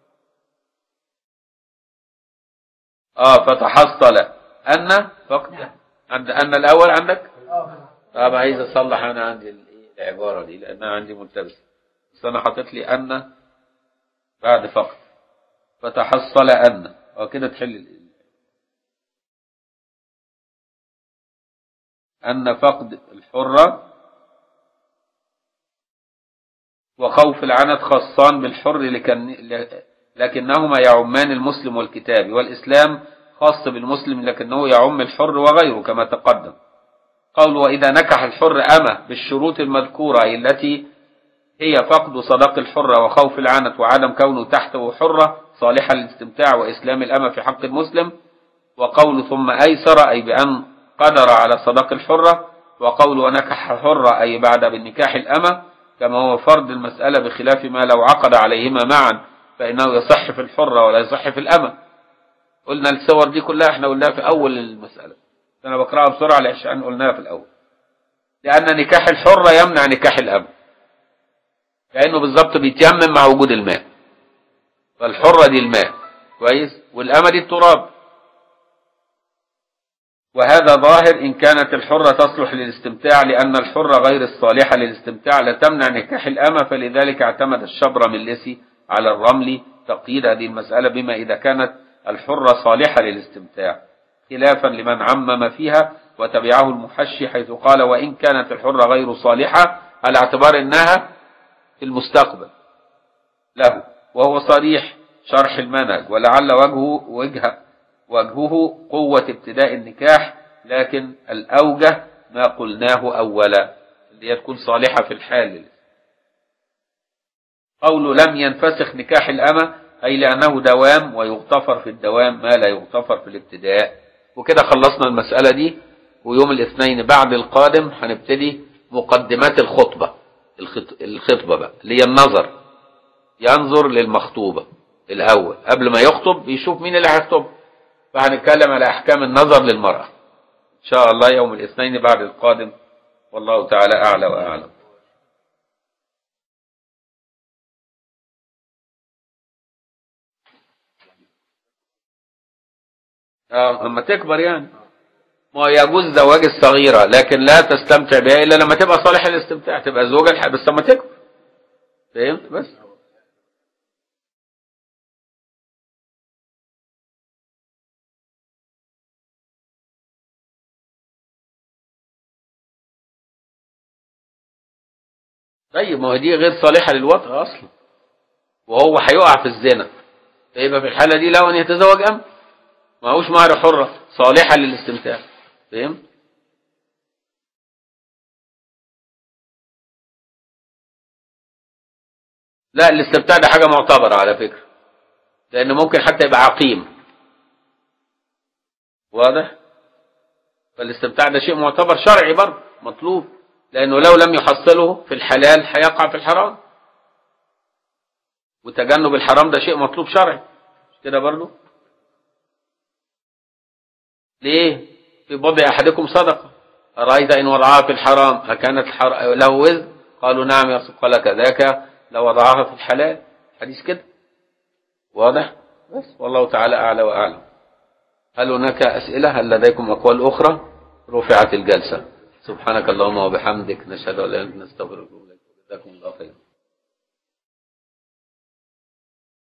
اه فتحصل أن فقد عند أن الأول عندك طب عايز أصلح أنا عندي العبارة دي لأنها عندي ملتبسة بس أنا حاطط لي أن بعد فقد فتحصل أن وكده تحل أن فقد الحرة وخوف العنت خاصان بالحر لكن لكنهما يعمان المسلم والكتاب والإسلام خاص بالمسلم لكنه يعم الحر وغيره كما تقدم قول وإذا نكح الحر أمه بالشروط المذكورة التي هي فقد صداق الحرة وخوف العنت وعدم كونه تحته حرة صالحة للاستمتاع وإسلام الأمة في حق المسلم وقول ثم أيسر أي بأن قدر على صداق الحرة وقول ونكح حرة أي بعد بالنكاح الأمة كما هو فرض المسألة بخلاف ما لو عقد عليهما معا فإنه يصح في الحرة ولا يصح في الأمة قلنا الصور دي كلها احنا قلناها في أول المسألة أنا بقرأها بسرعة عشان قلناها في الأول لأن نكاح الحرة يمنع نكاح الأمة كأنه بالظبط بيتيمم مع وجود الماء فالحرة دي الماء كويس والأمة دي التراب وهذا ظاهر إن كانت الحرة تصلح للاستمتاع لأن الحرة غير الصالحة للاستمتاع لا تمنع نكاح الأمة فلذلك اعتمد الشبر من لسي على الرمل تقييد هذه المسألة بما إذا كانت الحرة صالحة للاستمتاع خلافا لمن عمم فيها وتبعه المحشي حيث قال وإن كانت الحرة غير صالحة على اعتبار أنها في المستقبل له وهو صريح شرح المنهج ولعل وجهه وجه وجهه قوة ابتداء النكاح لكن الأوجه ما قلناه أولا اللي هي تكون صالحة في الحال قول لم ينفسخ نكاح الأمة أي لأنه دوام ويغتفر في الدوام ما لا يغتفر في الابتداء وكده خلصنا المسألة دي ويوم الاثنين بعد القادم هنبتدي مقدمات الخطبة الخطبة بقى اللي هي النظر ينظر للمخطوبة الأول قبل ما يخطب بيشوف مين اللي هيخطب فهنتكلم على أحكام النظر للمرأة إن شاء الله يوم الاثنين بعد القادم والله تعالى أعلى وأعلم اه اما تكبر يعني ما يجوز زواج الصغيرة لكن لا تستمتع بها إلا لما تبقى صالحة للاستمتاع تبقى زوجة الحق بس لما تكبر فهمت بس طيب ما هو دي غير صالحة للوطء أصلا وهو هيقع في الزنا فيبقى في الحالة دي له أن يتزوج أم ما هوش مهر حرة صالحة للاستمتاع فهمت لا الاستمتاع ده حاجة معتبرة على فكرة لأن ممكن حتى يبقى عقيم واضح فالاستمتاع ده شيء معتبر شرعي برضه مطلوب لأنه لو لم يحصله في الحلال هيقع في الحرام وتجنب الحرام ده شيء مطلوب شرعي مش كده برضه ليه في بضع أحدكم صدقة أرأيت إن وضعها في الحرام أكانت الحر... له وزن قالوا نعم يا رسول قال كذاك لو وضعها في الحلال حديث كده واضح بس والله تعالى أعلى وأعلم هل هناك أسئلة هل لديكم أقوال أخرى رفعت الجلسة سبحانك اللهم وبحمدك نشهد أن لا إله إلا أنت نستغفرك ونتوب إليك جزاكم الله خيرا